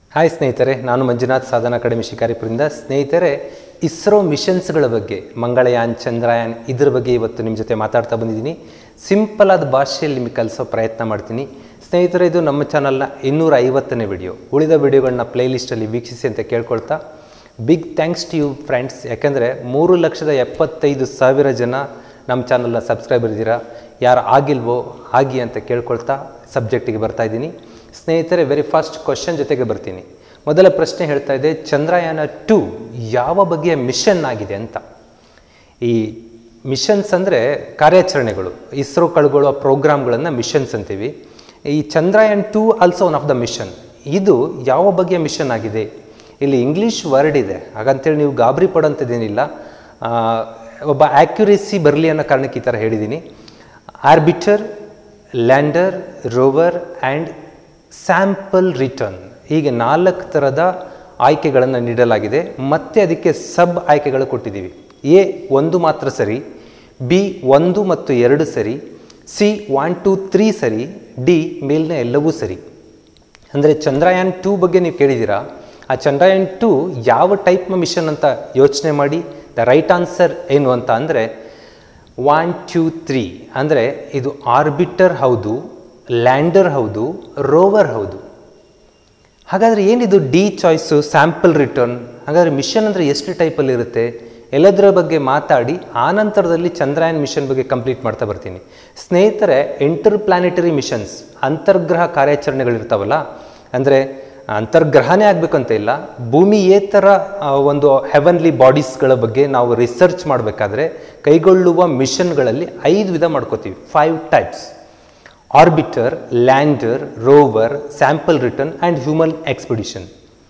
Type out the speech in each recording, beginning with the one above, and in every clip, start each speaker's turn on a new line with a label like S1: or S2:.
S1: hi ಸ್ನೇಹಿತರೆ ನಾನು ಮಂಜುನಾಥ್ ಸಾಧನ ಅಕಾಡೆಮಿ ಶಿಕಾರಿಪುರದಿಂದ ಸ್ನೇಹಿತರೆ ಇಸ್ರೋ ಮಿಷನ್ಸ್ಗಳ ಬಗ್ಗೆ ಮಂಗಳಯಾನ್ ಚಂದ್ರಯಾನ್ ಇದ್ರ ಬಗ್ಗೆ ಇವತ್ತು ನಿಮ್ಮ ಜೊತೆ ಮಾತಾಡ್ತಾ ಬಂದಿದ್ದೀನಿ ಸಿಂಪಲ್ ಆದ ಭಾಷೆಯಲ್ಲಿ ನಿಮಗೆ ಕಲಿಸೋ ಪ್ರಯತ್ನ ಮಾಡ್ತೀನಿ ಸ್ನೇಹಿತರೆ ಇದು ನಮ್ಮ ಚಾನಲ್ನ ಇನ್ನೂರ ಐವತ್ತನೇ ವಿಡಿಯೋ ಉಳಿದ ವಿಡಿಯೋಗಳನ್ನ ಪ್ಲೇಲಿಸ್ಟಲ್ಲಿ ವೀಕ್ಷಿಸಿ ಅಂತ ಕೇಳ್ಕೊಳ್ತಾ big thanks to you friends ಯಾಕೆಂದರೆ ಮೂರು ಲಕ್ಷದ ಎಪ್ಪತ್ತೈದು ಸಾವಿರ ಜನ ನಮ್ಮ ಚಾನಲ್ನ ಸಬ್ಸ್ಕ್ರೈಬರ್ ಇದ್ದೀರಾ ಯಾರು ಆಗಿಲ್ವೋ ಆಗಿ ಅಂತ ಕೇಳ್ಕೊಳ್ತಾ ಸಬ್ಜೆಕ್ಟಿಗೆ ಬರ್ತಾ ಇದ್ದೀನಿ ಸ್ನೇಹಿತರೆ ವೆರಿ ಫಸ್ಟ್ ಕ್ವಶನ್ ಜೊತೆಗೆ ಬರ್ತೀನಿ ಮೊದಲ ಪ್ರಶ್ನೆ ಹೇಳ್ತಾ ಇದೆ ಚಂದ್ರಯಾನ ಟು ಯಾವ ಬಗೆಯ ಮಿಷನ್ ಆಗಿದೆ ಅಂತ ಈ ಮಿಷನ್ಸ್ ಅಂದರೆ ಕಾರ್ಯಾಚರಣೆಗಳು ಇಸ್ರೋ ಕಳ್ಗೊಳ್ಳೋ ಪ್ರೋಗ್ರಾಮ್ಗಳನ್ನು ಮಿಷನ್ಸ್ ಅಂತೀವಿ ಈ Chandrayaan two also one of the mission ಇದು ಯಾವ ಬಗೆಯ ಮಿಷನ್ ಆಗಿದೆ ಇಲ್ಲಿ ಇಂಗ್ಲೀಷ್ ವರ್ಡ್ ಇದೆ ಹಾಗಂತೇಳಿ ನೀವು ಗಾಬರಿ ಪಡೋಂಥದ್ದೇನಿಲ್ಲ ಆ, ಒಬ್ಬ ಆ್ಯಕ್ಯುರೇಸಿ ಬರಲಿ ಅನ್ನೋ ಕಾರಣಕ್ಕೆ ಈ ಥರ ಹೇಳಿದ್ದೀನಿ orbiter lander rover and sample return ಹೀಗೆ ನಾಲ್ಕು ಥರದ ಆಯ್ಕೆಗಳನ್ನು ನೀಡಲಾಗಿದೆ ಮತ್ತೆ ಅದಕ್ಕೆ ಸಬ್ ಆಯ್ಕೆಗಳು ಕೊಟ್ಟಿದ್ದೀವಿ ಎ ಒಂದು ಮಾತ್ರ ಸರಿ ಬಿ ಒಂದು ಮತ್ತು ಎರಡು ಸರಿ ಸಿ ಒನ್ ಟು ತ್ರೀ ಸರಿ ಡಿ ಮೇಲಿನ ಎಲ್ಲವೂ ಸರಿ ಅಂದರೆ ಚಂದ್ರಯಾನ್ ಟೂ ಬಗ್ಗೆ ನೀವು ಕೇಳಿದ್ದೀರಾ ಆ ಚಂದ್ರಯಾನ್ ಟೂ ಯಾವ ಟೈಪ್ ಮಿಷನ್ ಅಂತ ಯೋಚನೆ ಮಾಡಿ ದ ರೈಟ್ ಆನ್ಸರ್ ಏನು ಅಂತ ಅಂದರೆ ಒನ್ ಟೂ ತ್ರೀ ಅಂದರೆ ಇದು ಆರ್ಬಿಟರ್ ಹೌದು ಲ್ಯಾಂಡರ್ ಹೌದು ರೋವರ್ ಹೌದು ಹಾಗಾದರೆ ಏನಿದು ಡಿ ಚಾಯ್ಸು ಸ್ಯಾಂಪಲ್ ರಿಟರ್ನ್ ಹಾಗಾದರೆ ಮಿಷನ್ ಅಂದರೆ ಎಷ್ಟು ಟೈಪಲ್ಲಿ ಇರುತ್ತೆ ಎಲ್ಲದರ ಬಗ್ಗೆ ಮಾತಾಡಿ ಆನಂತರದಲ್ಲಿ ಚಂದ್ರಯಾನ್ ಮಿಷನ್ ಬಗ್ಗೆ ಕಂಪ್ಲೀಟ್ ಮಾಡ್ತಾ ಬರ್ತೀನಿ ಸ್ನೇಹಿತರೆ ಇಂಟರ್ ಪ್ಲಾನೆಟರಿ ಮಿಷನ್ಸ್ ಅಂತರ್ಗ್ರಹ ಕಾರ್ಯಾಚರಣೆಗಳಿರ್ತಾವಲ್ಲ ಅಂದರೆ ಅಂತರ್ಗ್ರಹನೇ ಆಗಬೇಕಂತ ಇಲ್ಲ ಭೂಮಿಯೇತರ ಆ, ಒಂದು ಹೆವನ್ಲಿ ಬಾಡೀಸ್ಗಳ ಬಗ್ಗೆ ನಾವು ರಿಸರ್ಚ್ ಮಾಡಬೇಕಾದ್ರೆ ಕೈಗೊಳ್ಳುವ ಮಿಷನ್ಗಳಲ್ಲಿ ಐದು ವಿಧ ಮಾಡ್ಕೋತೀವಿ five types orbiter lander rover sample return and human expedition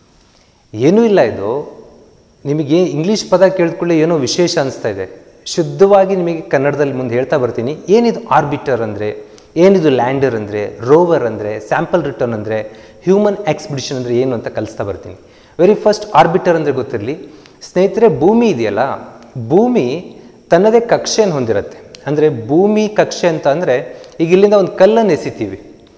S1: ಏನೂ ಇಲ್ಲ ಇದು ನಿಮಗೆ ಇಂಗ್ಲೀಷ್ ಪದ ಕೇಳಿದ್ಕೊಳ್ಳಿ ಏನೋ ವಿಶೇಷ ಅನಿಸ್ತಾ ಇದೆ ಶುದ್ಧವಾಗಿ ನಿಮಗೆ ಕನ್ನಡದಲ್ಲಿ ಮುಂದೆ ಹೇಳ್ತಾ ಬರ್ತೀನಿ ಏನಿದು ಆರ್ಬಿಟರ್ ಅಂದರೆ ಏನಿದು ಲ್ಯಾಂಡರ್ ಅಂದರೆ ರೋವರ್ ಅಂದರೆ ಸ್ಯಾಂಪಲ್ ರಿಟರ್ನ್ ಅಂದರೆ ಹ್ಯೂಮನ್ ಎಕ್ಸ್ಪಿಡಿಷನ್ ಅಂದರೆ ಏನು ಅಂತ ಕಲಿಸ್ತಾ ಬರ್ತೀನಿ ವೆರಿ ಫಸ್ಟ್ ಆರ್ಬಿಟರ್ ಅಂದರೆ ಗೊತ್ತಿರಲಿ ಸ್ನೇಹಿತರೆ ಭೂಮಿ ಇದೆಯಲ್ಲ ಭೂಮಿ ತನ್ನದೇ ಕಕ್ಷೆಯನ್ನು ಹೊಂದಿರುತ್ತೆ ಅಂದರೆ ಭೂಮಿ ಕಕ್ಷೆ ಅಂತ ಅಂದರೆ ಈಗ ಇಲ್ಲಿಂದ ಒಂದು ಕಲ್ಲನ್ನು ಎಸಿತೀವಿ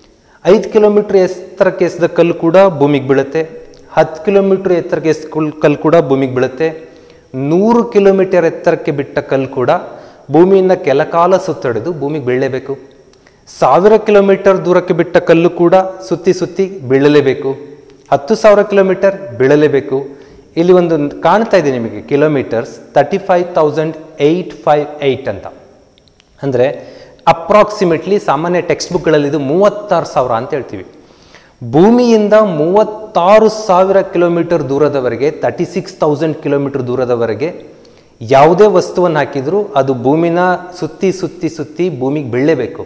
S1: ಐದು ಕಿಲೋಮೀಟ್ರ್ ಎತ್ತರಕ್ಕೆ ಎಸೆದ ಕಲ್ಲು ಕೂಡ ಭೂಮಿಗೆ ಬೀಳುತ್ತೆ ಹತ್ತು ಕಿಲೋಮೀಟ್ರ್ ಎತ್ತರಕ್ಕೆ ಎಸ್ ಕಲ್ಲು ಕೂಡ ಭೂಮಿಗೆ ಬೀಳುತ್ತೆ ನೂರು ಕಿಲೋಮೀಟರ್ ಎತ್ತರಕ್ಕೆ ಬಿಟ್ಟ ಕಲ್ಲು ಕೂಡ ಭೂಮಿಯಿಂದ ಕೆಲ ಕಾಲ ಸುತ್ತಡೆದು ಭೂಮಿಗೆ ಬೀಳಲೇಬೇಕು ಸಾವಿರ ಕಿಲೋಮೀಟರ್ ದೂರಕ್ಕೆ ಬಿಟ್ಟ ಕಲ್ಲು ಕೂಡ ಸುತ್ತಿ ಸುತ್ತಿ ಬೀಳಲೇಬೇಕು ಹತ್ತು ಸಾವಿರ ಕಿಲೋಮೀಟರ್ ಬೀಳಲೇಬೇಕು ಇಲ್ಲಿ ಒಂದು ಕಾಣ್ತಾ ಇದೆ ನಿಮಗೆ kilometres thirty five thousand eight five eight ಅಂತ ಅಂದರೆ ಅಪ್ರಾಕ್ಸಿಮೇಟ್ಲಿ ಸಾಮಾನ್ಯ ಟೆಕ್ಸ್ಟ್ ಬುಕ್ಗಳಲ್ಲಿ ಇದು ಮೂವತ್ತಾರು ಸಾವಿರ ಅಂತ ಹೇಳ್ತೀವಿ ಭೂಮಿಯಿಂದ ಮೂವತ್ತಾರು ಸಾವಿರ ಕಿಲೋಮೀಟರ್ ದೂರದವರೆಗೆ ತರ್ಟಿ ಸಿಕ್ಸ್ ತೌಸಂಡ್ ಕಿಲೋಮೀಟರ್ ದೂರದವರೆಗೆ ಯಾವುದೇ ವಸ್ತುವನ್ನು ಹಾಕಿದರೂ ಅದು ಭೂಮಿನ ಸುತ್ತಿ ಸುತ್ತಿ ಸುತ್ತಿ ಭೂಮಿಗೆ ಬೀಳಲೇಬೇಕು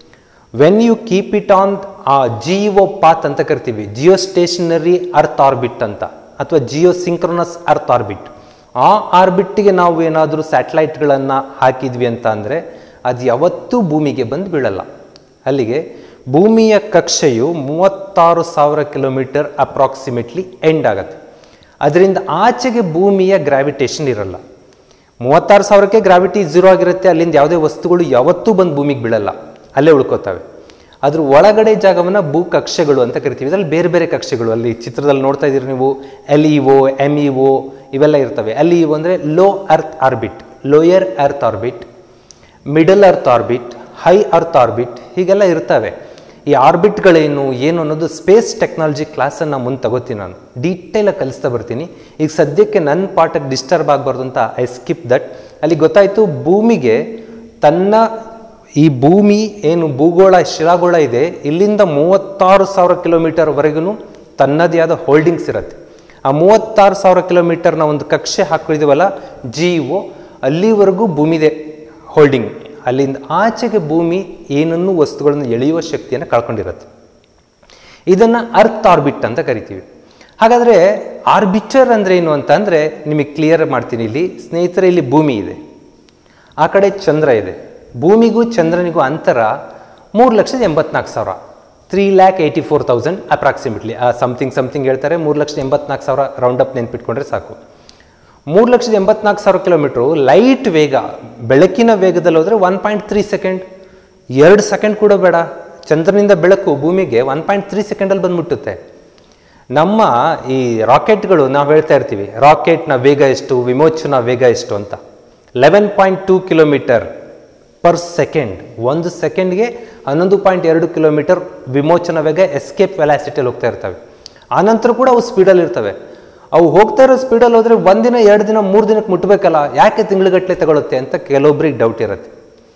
S1: when you keep it on ಆ ಜಿಒ ಪಾತ್ ಅಂತ ಕರಿತೀವಿ ಜಿಯೋ ಸ್ಟೇಷನರಿ ಅರ್ತ್ ಆರ್ಬಿಟ್ ಅಂತ ಅಥವಾ ಜಿಯೋ ಸಿಂಕ್ರನಸ್ ಅರ್ತ್ ಆರ್ಬಿಟ್ ಆ ಆರ್ಬಿಟ್ಗೆ ನಾವು ಏನಾದರೂ ಸ್ಯಾಟಲೈಟ್ಗಳನ್ನು ಹಾಕಿದ್ವಿ ಅಂತ ಅಂದರೆ ಅದು ಯಾವತ್ತೂ ಭೂಮಿಗೆ ಬಂದು ಬೀಳಲ್ಲ ಅಲ್ಲಿಗೆ ಭೂಮಿಯ ಕಕ್ಷೆಯು ಮೂವತ್ತಾರು ಸಾವಿರ ಕಿಲೋಮೀಟರ್ ಅಪ್ರಾಕ್ಸಿಮೇಟ್ಲಿ ಎಂಡ್ ಆಗುತ್ತೆ ಅದರಿಂದ ಆಚೆಗೆ ಭೂಮಿಯ ಗ್ರಾವಿಟೇಷನ್ ಇರಲ್ಲ ಮೂವತ್ತಾರು ಸಾವಿರಕ್ಕೆ ಗ್ರಾವಿಟಿ ಝೀರೋ ಆಗಿರುತ್ತೆ ಅಲ್ಲಿಂದ ಯಾವುದೇ ವಸ್ತುಗಳು ಯಾವತ್ತೂ ಬಂದು ಭೂಮಿಗೆ ಬೀಳಲ್ಲ ಅಲ್ಲೇ ಉಳ್ಕೋತವೆ ಅದ್ರ ಒಳಗಡೆ ಜಾಗವನ್ನು ಭೂ ಕಕ್ಷೆಗಳು ಅಂತ ಕರಿತೀವಿ ಇದರಲ್ಲಿ ಬೇರೆ ಬೇರೆ ಕಕ್ಷೆಗಳು ಅಲ್ಲಿ ಚಿತ್ರದಲ್ಲಿ ನೋಡ್ತಾ ಇದ್ದೀರಿ ನೀವು L E O M E O ಇವೆಲ್ಲ ಇರ್ತವೆ ಎಲ್ ಇ ಒ ಅಂದರೆ low earth orbit lower earth orbit middle earth orbit high earth orbit ಹೀಗೆಲ್ಲ ಇರ್ತವೆ ಈ ಆರ್ಬಿಟ್ಗಳೇನು ಏನು ಅನ್ನೋದು ಸ್ಪೇಸ್ ಟೆಕ್ನಾಲಜಿ ಕ್ಲಾಸನ್ನು ಮುಂದೆ ತಗೋತೀನಿ ನಾನು ಡೀಟೇಲಾಗಿ ಕಲಿಸ್ತಾ ಬರ್ತೀನಿ ಈಗ ಸದ್ಯಕ್ಕೆ ನನ್ನ ಪಾಠಕ್ಕೆ ಡಿಸ್ಟರ್ಬ್ ಆಗಬಾರ್ದು ಅಂತ ಐ ಸ್ಕಿಪ್ ದಟ್ ಅಲ್ಲಿ ಗೊತ್ತಾಯಿತು ಭೂಮಿಗೆ ತನ್ನ ಈ ಭೂಮಿ ಏನು ಭೂಗೋಳ ಶಿಲಾಗೋಳ ಇದೆ ಇಲ್ಲಿಂದ ಮೂವತ್ತಾರು ಸಾವಿರ ಕಿಲೋಮೀಟರ್ವರೆಗೂ ತನ್ನದೇ ಆದ ಹೋಲ್ಡಿಂಗ್ಸ್ ಇರುತ್ತೆ ಆ ಮೂವತ್ತಾರು ಸಾವಿರ ಕಿಲೋಮೀಟರ್ನ ಒಂದು ಕಕ್ಷೆ ಹಾಕಿದ್ದೀವಲ್ಲ ಜಿ ಒ ಅಲ್ಲಿವರೆಗೂ ಭೂಮಿದೆ ಹೋಲ್ಡಿಂಗ್ ಅಲ್ಲಿಂದ ಆಚೆಗೆ ಭೂಮಿ ಏನನ್ನೂ ವಸ್ತುಗಳನ್ನು ಎಳೆಯುವ ಶಕ್ತಿಯನ್ನು ಕಳ್ಕೊಂಡಿರುತ್ತೆ ಇದನ್ನು ಅರ್ತ್ ಆರ್ಬಿಟ್ ಅಂತ ಕರಿತೀವಿ ಹಾಗಾದರೆ ಆರ್ಬಿಟರ್ ಅಂದರೆ ಏನು ಅಂತ ಅಂದರೆ ನಿಮಗೆ ಕ್ಲಿಯರ್ ಮಾಡ್ತೀನಿ ಇಲ್ಲಿ ಸ್ನೇಹಿತರೆ ಇಲ್ಲಿ ಭೂಮಿ ಇದೆ ಆ ಕಡೆ ಚಂದ್ರ ಇದೆ ಭೂಮಿಗೂ ಚಂದ್ರನಿಗೂ ಅಂತರ ಮೂರು ಲಕ್ಷದ ಎಂಬತ್ನಾಲ್ಕು ಸಾವಿರ three lakh eighty four thousand approximately something something ಹೇಳ್ತಾರೆ ಮೂರು ಲಕ್ಷದ ಎಂಬತ್ನಾಲ್ಕು ಸಾವಿರ ರೌಂಡ್ ಅಪ್ ನೆನ್ಪಿಟ್ಕೊಂಡ್ರೆ ಸಾಕು ಮೂರು ಲಕ್ಷದ ಎಂಬತ್ನಾಲ್ಕು ಸಾವಿರ ಕಿಲೋಮೀಟ್ರು ಲೈಟ್ ವೇಗ ಬೆಳಕಿನ ವೇಗದಲ್ಲಿ ಹೋದರೆ ಒನ್ ಪಾಯಿಂಟ್ ತ್ರೀ ಸೆಕೆಂಡ್ ಎರಡು ಸೆಕೆಂಡ್ ಕೂಡ ಬೇಡ ಚಂದ್ರನಿಂದ ಬೆಳಕು ಭೂಮಿಗೆ ಒನ್ ಪಾಯಿಂಟ್ ತ್ರೀ ಸೆಕೆಂಡಲ್ಲಿ ಬಂದ್ಬಿಟ್ಟುತ್ತೆ ನಮ್ಮ ಈ ರಾಕೆಟ್ಗಳು ನಾವು ಹೇಳ್ತಾ ಇರ್ತೀವಿ ರಾಕೆಟ್ನ ವೇಗ ಎಷ್ಟು ವಿಮೋಚನಾ ವೇಗ ಎಷ್ಟು ಅಂತ eleven point two kilometre per second ಒಂದು ಸೆಕೆಂಡ್ಗೆ ಹನ್ನೊಂದು ಪಾಯಿಂಟ್ ಎರಡು ಕಿಲೋಮೀಟರ್ ವಿಮೋಚನಾ ವೇಗ ಎಸ್ಕೇಪ್ ವೆಲಾಸಿಟಿಯಲ್ಲಿ ಹೋಗ್ತಾ ಇರ್ತವೆ ಆನಂತರ ಕೂಡ ಅವು ಸ್ಪೀಡಲ್ಲಿ ಇರ್ತವೆ ಅವು ಹೋಗ್ತಾ ಇರೋ ಸ್ಪೀಡಲ್ಲಿ ಹೋದರೆ ಒಂದಿನ ಎರಡು ದಿನ ಮೂರು ದಿನಕ್ಕೆ ಮುಟ್ಟಬೇಕಲ್ಲ ಯಾಕೆ ತಿಂಗಳುಗಟ್ಟಲೆ ತಗೊಳುತ್ತೆ ಅಂತ ಕೆಲವೊಬ್ರಿಗೆ ಡೌಟ್ ಇರುತ್ತೆ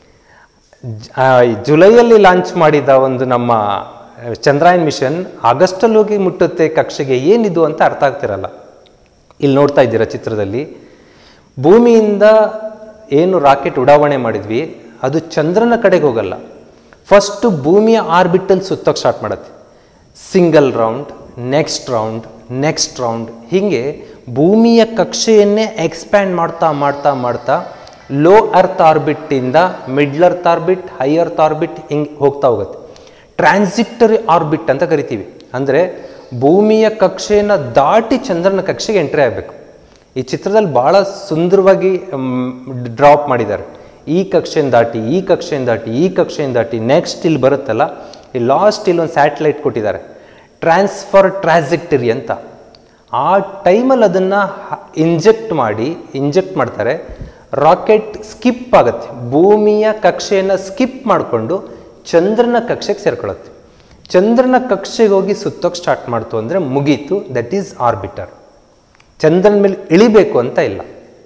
S1: ಜ- ಆ, ಈ ಜುಲೈಯಲ್ಲಿ ಲಾಂಚ್ ಮಾಡಿದ ಒಂದು ನಮ್ಮ ಚಂದ್ರಯಾನ್ ಮಿಷನ್ ಆಗಸ್ಟಲ್ಲಿ ಹೋಗಿ ಮುಟ್ಟುತ್ತೆ ಕಕ್ಷೆಗೆ ಏನಿದು ಅಂತ ಅರ್ಥ ಆಗ್ತಿರಲ್ಲ ಇಲ್ಲಿ ನೋಡ್ತಾ ಇದ್ದೀರಾ ಚಿತ್ರದಲ್ಲಿ ಭೂಮಿಯಿಂದ ಏನು ರಾಕೆಟ್ ಉಡಾವಣೆ ಮಾಡಿದ್ವಿ ಅದು ಚಂದ್ರನ ಕಡೆಗೆ ಹೋಗಲ್ಲ ಫಸ್ಟು ಭೂಮಿಯ ಆರ್ಬಿಟಲ್ ಸುತ್ತಕ್ಕೆ ಸ್ಟಾರ್ಟ್ ಮಾಡುತ್ತೆ single round next round next round ಹೀಗೆ ಭೂಮಿಯ ಕಕ್ಷೆಯನ್ನೇ ಎಕ್ಸ್ಪ್ಯಾಂಡ್ ಮಾಡ್ತಾ ಮಾಡ್ತಾ ಮಾಡ್ತಾ ಲೋ ಅರ್ತ್ ಆರ್ಬಿಟ್ಟಿಂದ middle earth orbit high earth orbit ಹಿಂಗೆ ಹೋಗ್ತಾ ಹೋಗುತ್ತೆ ಟ್ರಾನ್ಸಿಕ್ಟರಿ ಆರ್ಬಿಟ್ ಅಂತ ಕರಿತೀವಿ ಅಂದರೆ ಭೂಮಿಯ ಕಕ್ಷೆಯನ್ನು ದಾಟಿ ಚಂದ್ರನ ಕಕ್ಷೆಗೆ ಎಂಟ್ರಿ ಆಗಬೇಕು ಈ ಚಿತ್ರದಲ್ಲಿ ಭಾಳ ಸುಂದರವಾಗಿ ಡ್ರಾಪ್ ಮಾಡಿದ್ದಾರೆ ಈ ಕಕ್ಷೆಯನ್ನು ದಾಟಿ ಈ ಕಕ್ಷೆಯನ್ನು ದಾಟಿ ಈ ಕಕ್ಷೆಯನ್ನು ದಾಟಿ ನೆಕ್ಸ್ಟ್ ಇಲ್ಲಿ ಬರುತ್ತಲ್ಲ ಈ ಲಾಸ್ಟ್ ಇಲ್ಲಿ ಒಂದು ಸ್ಯಾಟಲೈಟ್ ಕೊಟ್ಟಿದ್ದಾರೆ ಟ್ರಾನ್ಸ್ಫರ್ ಟ್ರಾನ್ಸಿಕ್ಟರಿ ಅಂತ ಆ ಟೈಮಲ್ಲಿ ಅದನ್ನು ಇಂಜೆಕ್ಟ್ ಮಾಡಿ ಇಂಜೆಕ್ಟ್ ಮಾಡ್ತಾರೆ ರಾಕೆಟ್ ಸ್ಕಿಪ್ ಆಗುತ್ತೆ ಭೂಮಿಯ ಕಕ್ಷೆಯನ್ನು ಸ್ಕಿಪ್ ಮಾಡಿಕೊಂಡು ಚಂದ್ರನ ಕಕ್ಷೆಗೆ ಸೇರ್ಕೊಳ್ಳುತ್ತೆ ಚಂದ್ರನ ಕಕ್ಷೆಗೆ ಹೋಗಿ ಸುತ್ತೋಕೆ ಸ್ಟಾರ್ಟ್ ಮಾಡ್ತು ಅಂದರೆ ಮುಗೀತು ದಟ್ ಈಸ್ ಆರ್ಬಿಟರ್ ಚಂದ್ರನ ಮೇಲೆ ಇಳಿಬೇಕು ಅಂತ ಇಲ್ಲ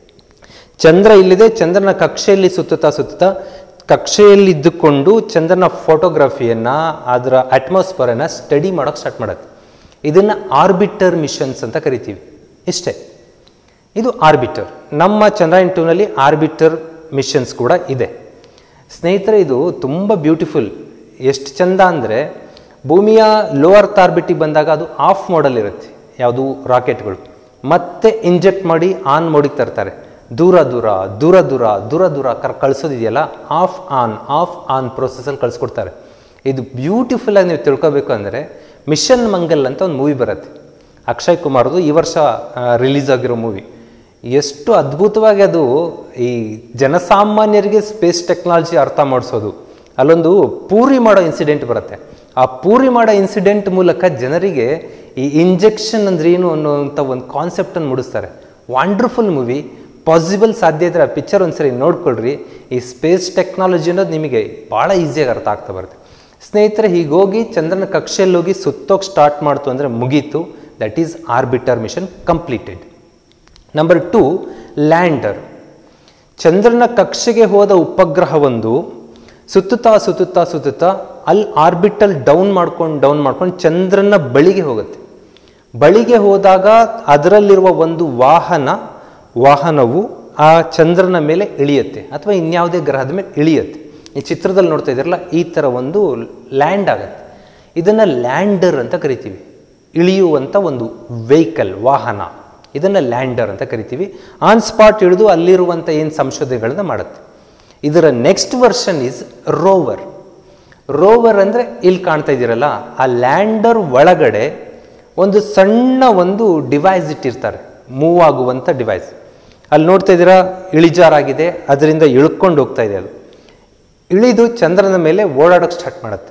S1: ಚಂದ್ರ ಇಲ್ಲಿದೆ ಚಂದ್ರನ ಕಕ್ಷೆಯಲ್ಲಿ ಸುತ್ತುತ್ತಾ ಸುತ್ತುತ್ತಾ ಕಕ್ಷೆಯಲ್ಲಿ ಇದ್ದುಕೊಂಡು ಚಂದ್ರನ ಫೋಟೋಗ್ರಫಿಯನ್ನು ಅದರ ಅಟ್ಮಾಸ್ಫಿಯರನ್ನು ಸ್ಟಡಿ ಮಾಡೋಕ್ಕೆ ಸ್ಟಾರ್ಟ್ ಮಾಡುತ್ತೆ ಇದನ್ನು ಆರ್ಬಿಟರ್ ಮಿಷನ್ಸ್ ಅಂತ ಕರಿತೀವಿ ಇಷ್ಟೇ ಇದು ಆರ್ಬಿಟರ್ ನಮ್ಮ ಚಂದ್ರಯಾನ್ ಟೂನಲ್ಲಿ ಆರ್ಬಿಟರ್ ಮಿಷನ್ಸ್ ಕೂಡ ಇದೆ ಸ್ನೇಹಿತರೆ ಇದು ತುಂಬ ಬ್ಯೂಟಿಫುಲ್ ಎಷ್ಟು ಚಂದ ಅಂದರೆ ಭೂಮಿಯ ಲೋವರ್ ಆರ್ಬಿಟಿಗೆ ಬಂದಾಗ ಅದು ಆಫ್ ಮೋಡಲ್ ಇರುತ್ತೆ ಯಾವುದು ರಾಕೆಟ್ಗಳು ಮತ್ತೆ ಇಂಜೆಕ್ಟ್ ಮಾಡಿ ಆನ್ ಮೋಡಿಗೆ ತರ್ತಾರೆ ದೂರ ದೂರ ದೂರ ದೂರ ದೂರ ದೂರ ಕರ್ ಕಳಿಸೋದಿದೆಯಲ್ಲ ಆಫ್ ಆನ್ ಆಫ್ ಆನ್ ಪ್ರೊಸೆಸಲ್ಲಿ ಕಳಿಸ್ಕೊಡ್ತಾರೆ ಇದು ಬ್ಯೂಟಿಫುಲ್ ಆಗಿ ನೀವು ತಿಳ್ಕೊಬೇಕು ಅಂದರೆ ಮಿಷನ್ ಮಂಗಲ್ ಅಂತ ಒಂದು ಮೂವಿ ಬರುತ್ತೆ ಅಕ್ಷಯ್ ಕುಮಾರ್ದು ಈ ವರ್ಷ ರಿಲೀಸ್ ಆಗಿರೋ ಮೂವಿ ಎಷ್ಟು ಅದ್ಭುತವಾಗಿ ಅದು ಈ ಜನಸಾಮಾನ್ಯರಿಗೆ ಸ್ಪೇಸ್ ಟೆಕ್ನಾಲಜಿ ಅರ್ಥ ಮಾಡಿಸೋದು ಅಲ್ಲೊಂದು ಪೂರಿ ಮಾಡೋ ಇನ್ಸಿಡೆಂಟ್ ಬರುತ್ತೆ ಆ ಪೂರಿ ಮಾಡೋ ಇನ್ಸಿಡೆಂಟ್ ಮೂಲಕ ಜನರಿಗೆ ಈ ಇಂಜೆಕ್ಷನ್ ಅಂದ್ರೆ ಏನು ಅನ್ನೋಂಥ ಒಂದು ಕಾನ್ಸೆಪ್ಟನ್ನು ಮೂಡಿಸ್ತಾರೆ ವಂಡರ್ಫುಲ್ ಮೂವಿ ಪಾಸಿಬಲ್ ಸಾಧ್ಯ ಇದ್ರೆ ಆ ಪಿಕ್ಚರ್ ಒಂದ್ಸರಿ ನೋಡ್ಕೊಳ್ರಿ ಈ ಸ್ಪೇಸ್ ಟೆಕ್ನಾಲಜಿ ಅನ್ನೋದು ನಿಮಗೆ ಭಾಳ ಈಸಿಯಾಗಿ ಅರ್ಥ ಆಗ್ತಾ ಬರುತ್ತೆ ಸ್ನೇಹಿತರೆ ಹೀಗೋಗಿ ಚಂದ್ರನ ಕಕ್ಷೆಯಲ್ಲಿ ಹೋಗಿ ಸುತ್ತೋಕೆ ಸ್ಟಾರ್ಟ್ ಮಾಡ್ತು ಅಂದರೆ ಮುಗೀತು that is orbiter mission completed number two lander ಚಂದ್ರನ ಕಕ್ಷೆಗೆ ಹೋದ ಉಪಗ್ರಹವೊಂದು ಸುತ್ತುತ್ತಾ ಸುತ್ತುತ್ತಾ ಸುತ್ತುತ್ತಾ ಅಲ್ಲಿ ಆರ್ಬಿಟಲ್ ಡೌನ್ ಮಾಡ್ಕೊಂಡು ಡೌನ್ ಮಾಡ್ಕೊಂಡು ಚಂದ್ರನ ಬಳಿಗೆ ಹೋಗುತ್ತೆ ಬಳಿಗೆ ಹೋದಾಗ ಅದರಲ್ಲಿರುವ ಒಂದು ವಾಹನ ವಾಹನವು ಆ ಚಂದ್ರನ ಮೇಲೆ ಇಳಿಯುತ್ತೆ ಅಥವಾ ಇನ್ಯಾವುದೇ ಗ್ರಹದ ಮೇಲೆ ಇಳಿಯುತ್ತೆ ಈ ಚಿತ್ರದಲ್ಲಿ ನೋಡ್ತಾ ಇದ್ದೀರಲ್ಲ ಈ ಥರ ಒಂದು ಲ್ಯಾಂಡ್ ಆಗುತ್ತೆ ಇದನ್ನು ಲ್ಯಾಂಡರ್ ಅಂತ ಕರಿತೀವಿ ಇಳಿಯುವಂಥ ಒಂದು ವೆಹಿಕಲ್ ವಾಹನ ಇದನ್ನು ಲ್ಯಾಂಡರ್ ಅಂತ ಕರಿತೀವಿ ಆನ್ ಸ್ಪಾಟ್ ಇಳಿದು ಅಲ್ಲಿರುವಂಥ ಏನು ಸಂಶೋಧನೆಗಳನ್ನ ಮಾಡುತ್ತೆ ಇದರ next version is rover rover ಅಂದರೆ ಇಲ್ಲಿ ಕಾಣ್ತಾ ಇದ್ದೀರಲ್ಲ ಆ ಲ್ಯಾಂಡರ್ ಒಳಗಡೆ ಒಂದು ಸಣ್ಣ ಒಂದು ಡಿವೈಸ್ ಇಟ್ಟಿರ್ತಾರೆ ಮೂವ್ ಆಗುವಂಥ ಡಿವೈಸ್ ಅಲ್ಲಿ ನೋಡ್ತಾ ಇದ್ದೀರಾ ಇಳಿಜಾರಾಗಿದೆ ಅದರಿಂದ ಇಳ್ಕೊಂಡು ಹೋಗ್ತಾ ಇದೆ ಅದು ಇಳಿದು ಚಂದ್ರನ ಮೇಲೆ ಓಡಾಡೋಕ್ಕೆ ಸ್ಟಾರ್ಟ್ ಮಾಡುತ್ತೆ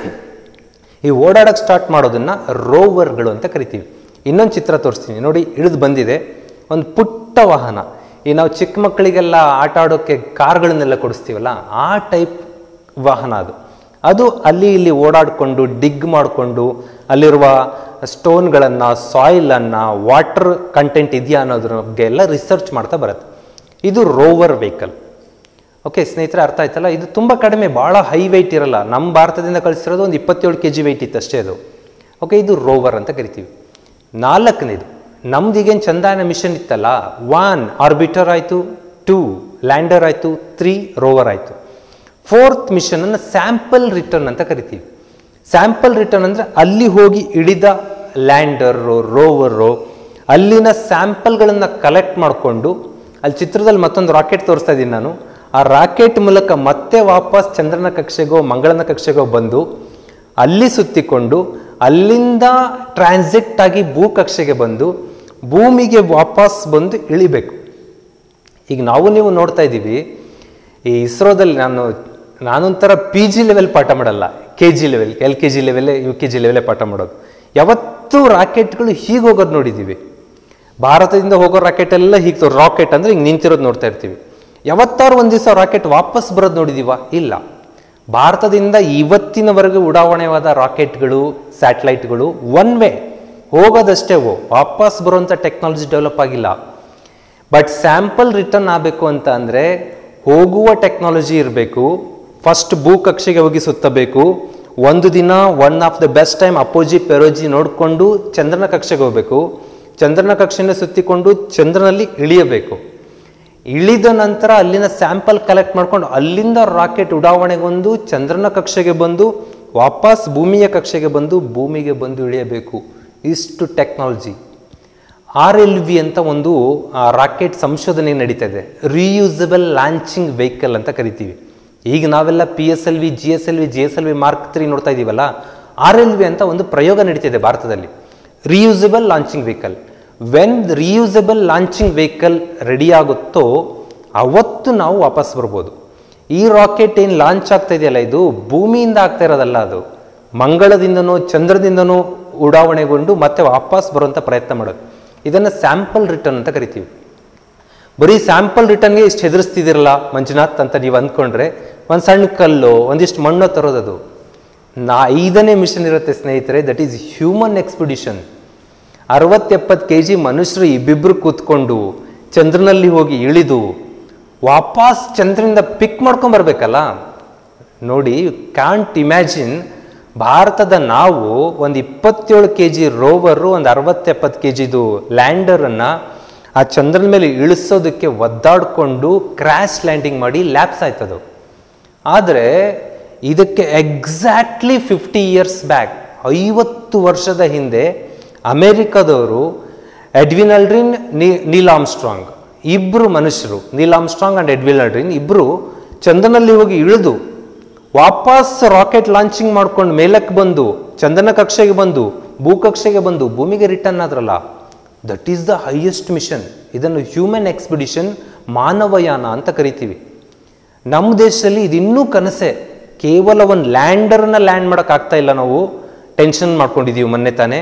S1: ಈ ಓಡಾಡೋಕ್ಕೆ ಸ್ಟಾರ್ಟ್ ಮಾಡೋದನ್ನ ರೋವರ್ಗಳು ಅಂತ ಕರಿತೀವಿ ಇನ್ನೊಂದು ಚಿತ್ರ ತೋರಿಸ್ತೀನಿ ನೋಡಿ ಇಳಿದು ಬಂದಿದೆ ಒಂದು ಪುಟ್ಟ ವಾಹನ ಈ ನಾವು ಚಿಕ್ಕ ಮಕ್ಕಳಿಗೆಲ್ಲ ಆಟ ಆಡೋಕ್ಕೆ ಕಾರ್ಗಳನ್ನೆಲ್ಲ ಕೊಡಿಸ್ತೀವಲ್ಲ ಆ ಟೈಪ್ ವಾಹನ ಅದು ಅದು ಅಲ್ಲಿ ಇಲ್ಲಿ ಓಡಾಡಿಕೊಂಡು ಡಿಗ್ ಮಾಡಿಕೊಂಡು ಅಲ್ಲಿರುವ ಸ್ಟೋನ್ಗಳನ್ನು ಸಾಯಿಲನ್ನು ವಾಟರ್ ಕಂಟೆಂಟ್ ಇದೆಯಾ ಅನ್ನೋದ್ರ ಬಗ್ಗೆ ಎಲ್ಲ ರಿಸರ್ಚ್ ಮಾಡ್ತಾ ಬರುತ್ತೆ ಇದು ರೋವರ್ ವೆಹಿಕಲ್ ಓಕೆ ಸ್ನೇಹಿತರೆ ಅರ್ಥ ಆಯ್ತಲ್ಲ ಇದು ತುಂಬ ಕಡಿಮೆ ಭಾಳ ಹೈ ವೆಯ್ಟ್ ಇರಲ್ಲ ನಮ್ಮ ಭಾರತದಿಂದ ಕಳಿಸಿರೋದು ಒಂದು ಇಪ್ಪತ್ತೇಳು ಕೆ ಜಿ ವೆಯ್ಟ್ ಇತ್ತು ಅಷ್ಟೇ ಅದು ಓಕೆ ಇದು ರೋವರ್ ಅಂತ ಕರಿತೀವಿ ನಾಲ್ಕನೇದು ನಮ್ದು ಈಗೇನು ಚಂದ್ರಯಾನ ಮಿಷನ್ ಇತ್ತಲ್ಲ ಒನ್ ಆರ್ಬಿಟರ್ ಆಯಿತು ಟೂ ಲ್ಯಾಂಡರ್ ಆಯಿತು ತ್ರೀ ರೋವರ್ ಆಯಿತು ಫೋರ್ತ್ ಮಿಷನನ್ನು ಸ್ಯಾಂಪಲ್ ರಿಟರ್ನ್ ಅಂತ ಕರಿತೀವಿ ಸ್ಯಾಂಪಲ್ ರಿಟರ್ನ್ ಅಂದರೆ ಅಲ್ಲಿ ಹೋಗಿ ಇಳಿದ ಲ್ಯಾಂಡರು ರೋವರು ಅಲ್ಲಿನ ಸ್ಯಾಂಪಲ್ಗಳನ್ನು ಕಲೆಕ್ಟ್ ಮಾಡಿಕೊಂಡು ಅಲ್ಲಿ ಚಿತ್ರದಲ್ಲಿ ಮತ್ತೊಂದು ರಾಕೆಟ್ ತೋರಿಸ್ತಾ ಇದ್ದೀನಿ ನಾನು ಆ ರಾಕೆಟ್ ಮೂಲಕ ಮತ್ತೆ ವಾಪಸ್ ಚಂದ್ರನ ಕಕ್ಷೆಗೋ ಮಂಗಳನ ಕಕ್ಷೆಗೋ ಬಂದು ಅಲ್ಲಿ ಸುತ್ತಿಕೊಂಡು ಅಲ್ಲಿಂದ ಟ್ರಾನ್ಸಿಕ್ಟ್ ಆಗಿ ಭೂ ಕಕ್ಷೆಗೆ ಬಂದು ಭೂಮಿಗೆ ವಾಪಸ್ ಬಂದು ಇಳಿಬೇಕು ಈಗ ನಾವು ನೀವು ನೋಡ್ತಾ ಇದ್ದೀವಿ ಈ ಇಸ್ರೋದಲ್ಲಿ ನಾನು ನಾನೊಂಥರ ಪಿ ಜಿ ಲೆವೆಲ್ ಪಾಠ ಮಾಡಲ್ಲ K G level L K G level U K G ಲೆವೆಲೇ ಪಾಠ ಮಾಡೋದು ಯಾವತ್ತೂ ಯಾವತ್ತೂ ರಾಕೆಟ್ಗಳು ಹೀಗೆ ಹೋಗೋದು ನೋಡಿದ್ದೀವಿ ಭಾರತದಿಂದ ಹೋಗೋ ರಾಕೆಟ್ ಎಲ್ಲ ಹೀಗೆ ರಾಕೆಟ್ ಅಂದರೆ ಹಿಂಗೆ ನಿಂತಿರೋದು ನೋಡ್ತಾ ಇರ್ತೀವಿ ಯಾವತ್ತಾರು ಒಂದು ದಿವಸ ರಾಕೆಟ್ ವಾಪಸ್ ಬರೋದು ನೋಡಿದೀವ ಇಲ್ಲ ಭಾರತದಿಂದ ಇವತ್ತಿನವರೆಗೂ ಉಡಾವಣೆವಾದ ರಾಕೆಟ್ಗಳು ಸ್ಯಾಟಲೈಟ್ಗಳು ಒನ್ ವೇ ಹೋಗೋದಷ್ಟೇ ಹೋ ವಾಪಸ್ ಬರುವಂಥ ಟೆಕ್ನಾಲಜಿ ಡೆವಲಪ್ ಆಗಿಲ್ಲ ಬಟ್ ಸ್ಯಾಂಪಲ್ ರಿಟರ್ನ್ ಆಗಬೇಕು ಅಂತ ಅಂದರೆ ಹೋಗುವ ಟೆಕ್ನಾಲಜಿ ಇರಬೇಕು ಫಸ್ಟ್ ಭೂ ಕಕ್ಷೆಗೆ ಹೋಗಿ ಸುತ್ತಬೇಕು ಒಂದು ದಿನ one of the best time apogee perigee ನೋಡಿಕೊಂಡು ಚಂದ್ರನ ಕಕ್ಷೆಗೆ ಹೋಗಬೇಕು ಚಂದ್ರನ ಕಕ್ಷೆಯಿಂದ ಸುತ್ತಿಕೊಂಡು ಚಂದ್ರನಲ್ಲಿ ಇಳಿಯಬೇಕು ಇಳಿದ ನಂತರ ಅಲ್ಲಿನ ಸ್ಯಾಂಪಲ್ ಕಲೆಕ್ಟ್ ಮಾಡ್ಕೊಂಡು ಅಲ್ಲಿಂದ ರಾಕೆಟ್ ಉಡಾವಣೆಗೊಂದು ಚಂದ್ರನ ಕಕ್ಷೆಗೆ ಬಂದು ವಾಪಸ್ ಭೂಮಿಯ ಕಕ್ಷೆಗೆ ಬಂದು ಭೂಮಿಗೆ ಬಂದು ಇಳಿಯಬೇಕು ಇಷ್ಟು ಟೆಕ್ನಾಲಜಿ ಆರ್ ಎಲ್ ವಿ ಅಂತ ಒಂದು ರಾಕೆಟ್ ಸಂಶೋಧನೆ ನಡೀತಾ ಇದೆ ರಿಯೂಸಬಲ್ ಲಾಂಚಿಂಗ್ ವೆಹಿಕಲ್ ಅಂತ ಕರಿತೀವಿ ಈಗ ನಾವೆಲ್ಲ P S L V G S L V G S L V mark three ನೋಡ್ತಾ ಇದ್ದೀವಲ್ಲ ಆರ್ ಎಲ್ ವಿ ಅಂತ ಒಂದು ಪ್ರಯೋಗ ನಡೀತಿದೆ ಭಾರತದಲ್ಲಿ reusable launching vehicle when reusable launching vehicle ready ಆಗುತ್ತೋ ಅವತ್ತು ನಾವು ವಾಪಸ್ ಬರ್ಬೋದು ಈ ರಾಕೆಟ್ ಏನು ಲಾಂಚ್ ಆಗ್ತಾ ಇದೆಯಲ್ಲ ಇದು ಭೂಮಿಯಿಂದ ಆಗ್ತಾ ಇರೋದಲ್ಲ ಅದು ಮಂಗಳದಿಂದನೋ ಚಂದ್ರದಿಂದನೋ ಉಡಾವಣೆಗೊಂಡು ಮತ್ತೆ ವಾಪಸ್ ಬರುವಂಥ ಪ್ರಯತ್ನ ಮಾಡೋದು ಇದನ್ನು ಸ್ಯಾಂಪಲ್ ರಿಟರ್ನ್ ಅಂತ ಕರಿತೀವಿ ಬರೀ ಸ್ಯಾಂಪಲ್ ರಿಟರ್ನ್ಗೆ ಇಷ್ಟು ಹೆದರಿಸ್ತಿದಿರಲ್ಲ ಮಂಜುನಾಥ್ ಅಂತ ನೀವು ಅಂದ್ಕೊಂಡ್ರೆ ಒಂದು ಸಣ್ಣ ಕಲ್ಲು ಒಂದಿಷ್ಟು ಮಣ್ಣು ತರೋದದು ನಾ ಐದನೇ ಮಿಷನ್ ಇರುತ್ತೆ ಸ್ನೇಹಿತರೆ ದಟ್ ಈಸ್ ಹ್ಯೂಮನ್ ಎಕ್ಸ್ಪಿಡಿಷನ್ ಅರವತ್ತೆಪ್ಪತ್ತು ಕೆ ಜಿ ಮನುಷ್ಯರು ಇಬ್ಬಿಬ್ರು ಕೂತ್ಕೊಂಡು ಚಂದ್ರನಲ್ಲಿ ಹೋಗಿ ಇಳಿದು ವಾಪಸ್ ಚಂದ್ರನಿಂದ ಪಿಕ್ ಮಾಡ್ಕೊಂಬರ್ಬೇಕಲ್ಲ ನೋಡಿ ಕಾಂಟ್ ಇಮ್ಯಾಜಿನ್ ಭಾರತದ ನಾವು ಒಂದು ಇಪ್ಪತ್ತೇಳು ಕೆ ಜಿ ರೋವರು ಒಂದು ಅರವತ್ತೆಪ್ಪತ್ತು ಕೆ ಜಿದು ಲ್ಯಾಂಡರನ್ನು ಆ ಚಂದ್ರನ ಮೇಲೆ ಇಳಿಸೋದಕ್ಕೆ ಒದ್ದಾಡಿಕೊಂಡು ಕ್ರ್ಯಾಶ್ ಲ್ಯಾಂಡಿಂಗ್ ಮಾಡಿ ಲ್ಯಾಪ್ಸ್ ಆಯ್ತದು ಆದರೆ ಇದಕ್ಕೆ ಎಕ್ಸಾಕ್ಟ್ಲಿ ಫಿಫ್ಟಿ ಇಯರ್ಸ್ ಬ್ಯಾಕ್ ಐವತ್ತು ವರ್ಷದ ಹಿಂದೆ ಅಮೇರಿಕಾದವರು ಎಡ್ವಿನ್ ಅಲ್ಡ್ರಿನ್ ನೀ ನೀಲ್ ಆಮ್ಸ್ಟ್ರಾಂಗ್ ಇಬ್ಬರು ಮನುಷ್ಯರು Neil Armstrong and Edwin Aldrin ಇಬ್ಬರು ಚಂದ್ರನಲ್ಲಿ ಹೋಗಿ ಇಳಿದು ವಾಪಸ್ ರಾಕೆಟ್ ಲಾಂಚಿಂಗ್ ಮಾಡ್ಕೊಂಡು ಮೇಲಕ್ಕೆ ಬಂದು ಚಂದ್ರನ ಕಕ್ಷೆಗೆ ಬಂದು ಭೂಕಕ್ಷೆಗೆ ಬಂದು ಭೂಮಿಗೆ ರಿಟರ್ನ್ ಆದ್ರಲ್ಲ that is the highest mission ಇದನ್ನು ಹ್ಯೂಮನ್ ಎಕ್ಸ್ಪಿಡಿಷನ್ ಮಾನವಯಾನ ಅಂತ ಕರಿತೀವಿ ನಮ್ಮ ದೇಶದಲ್ಲಿ ಇದಿನ್ನೂ ಕನಸೆ ಕೇವಲ ಒಂದು ಲ್ಯಾಂಡರ್ನ ಲ್ಯಾಂಡ್ ಮಾಡೋಕ್ಕಾಗ್ತಾ ಇಲ್ಲ ನಾವು ಟೆನ್ಷನ್ ಮಾಡ್ಕೊಂಡಿದ್ದೀವಿ ಮೊನ್ನೆ ತಾನೇ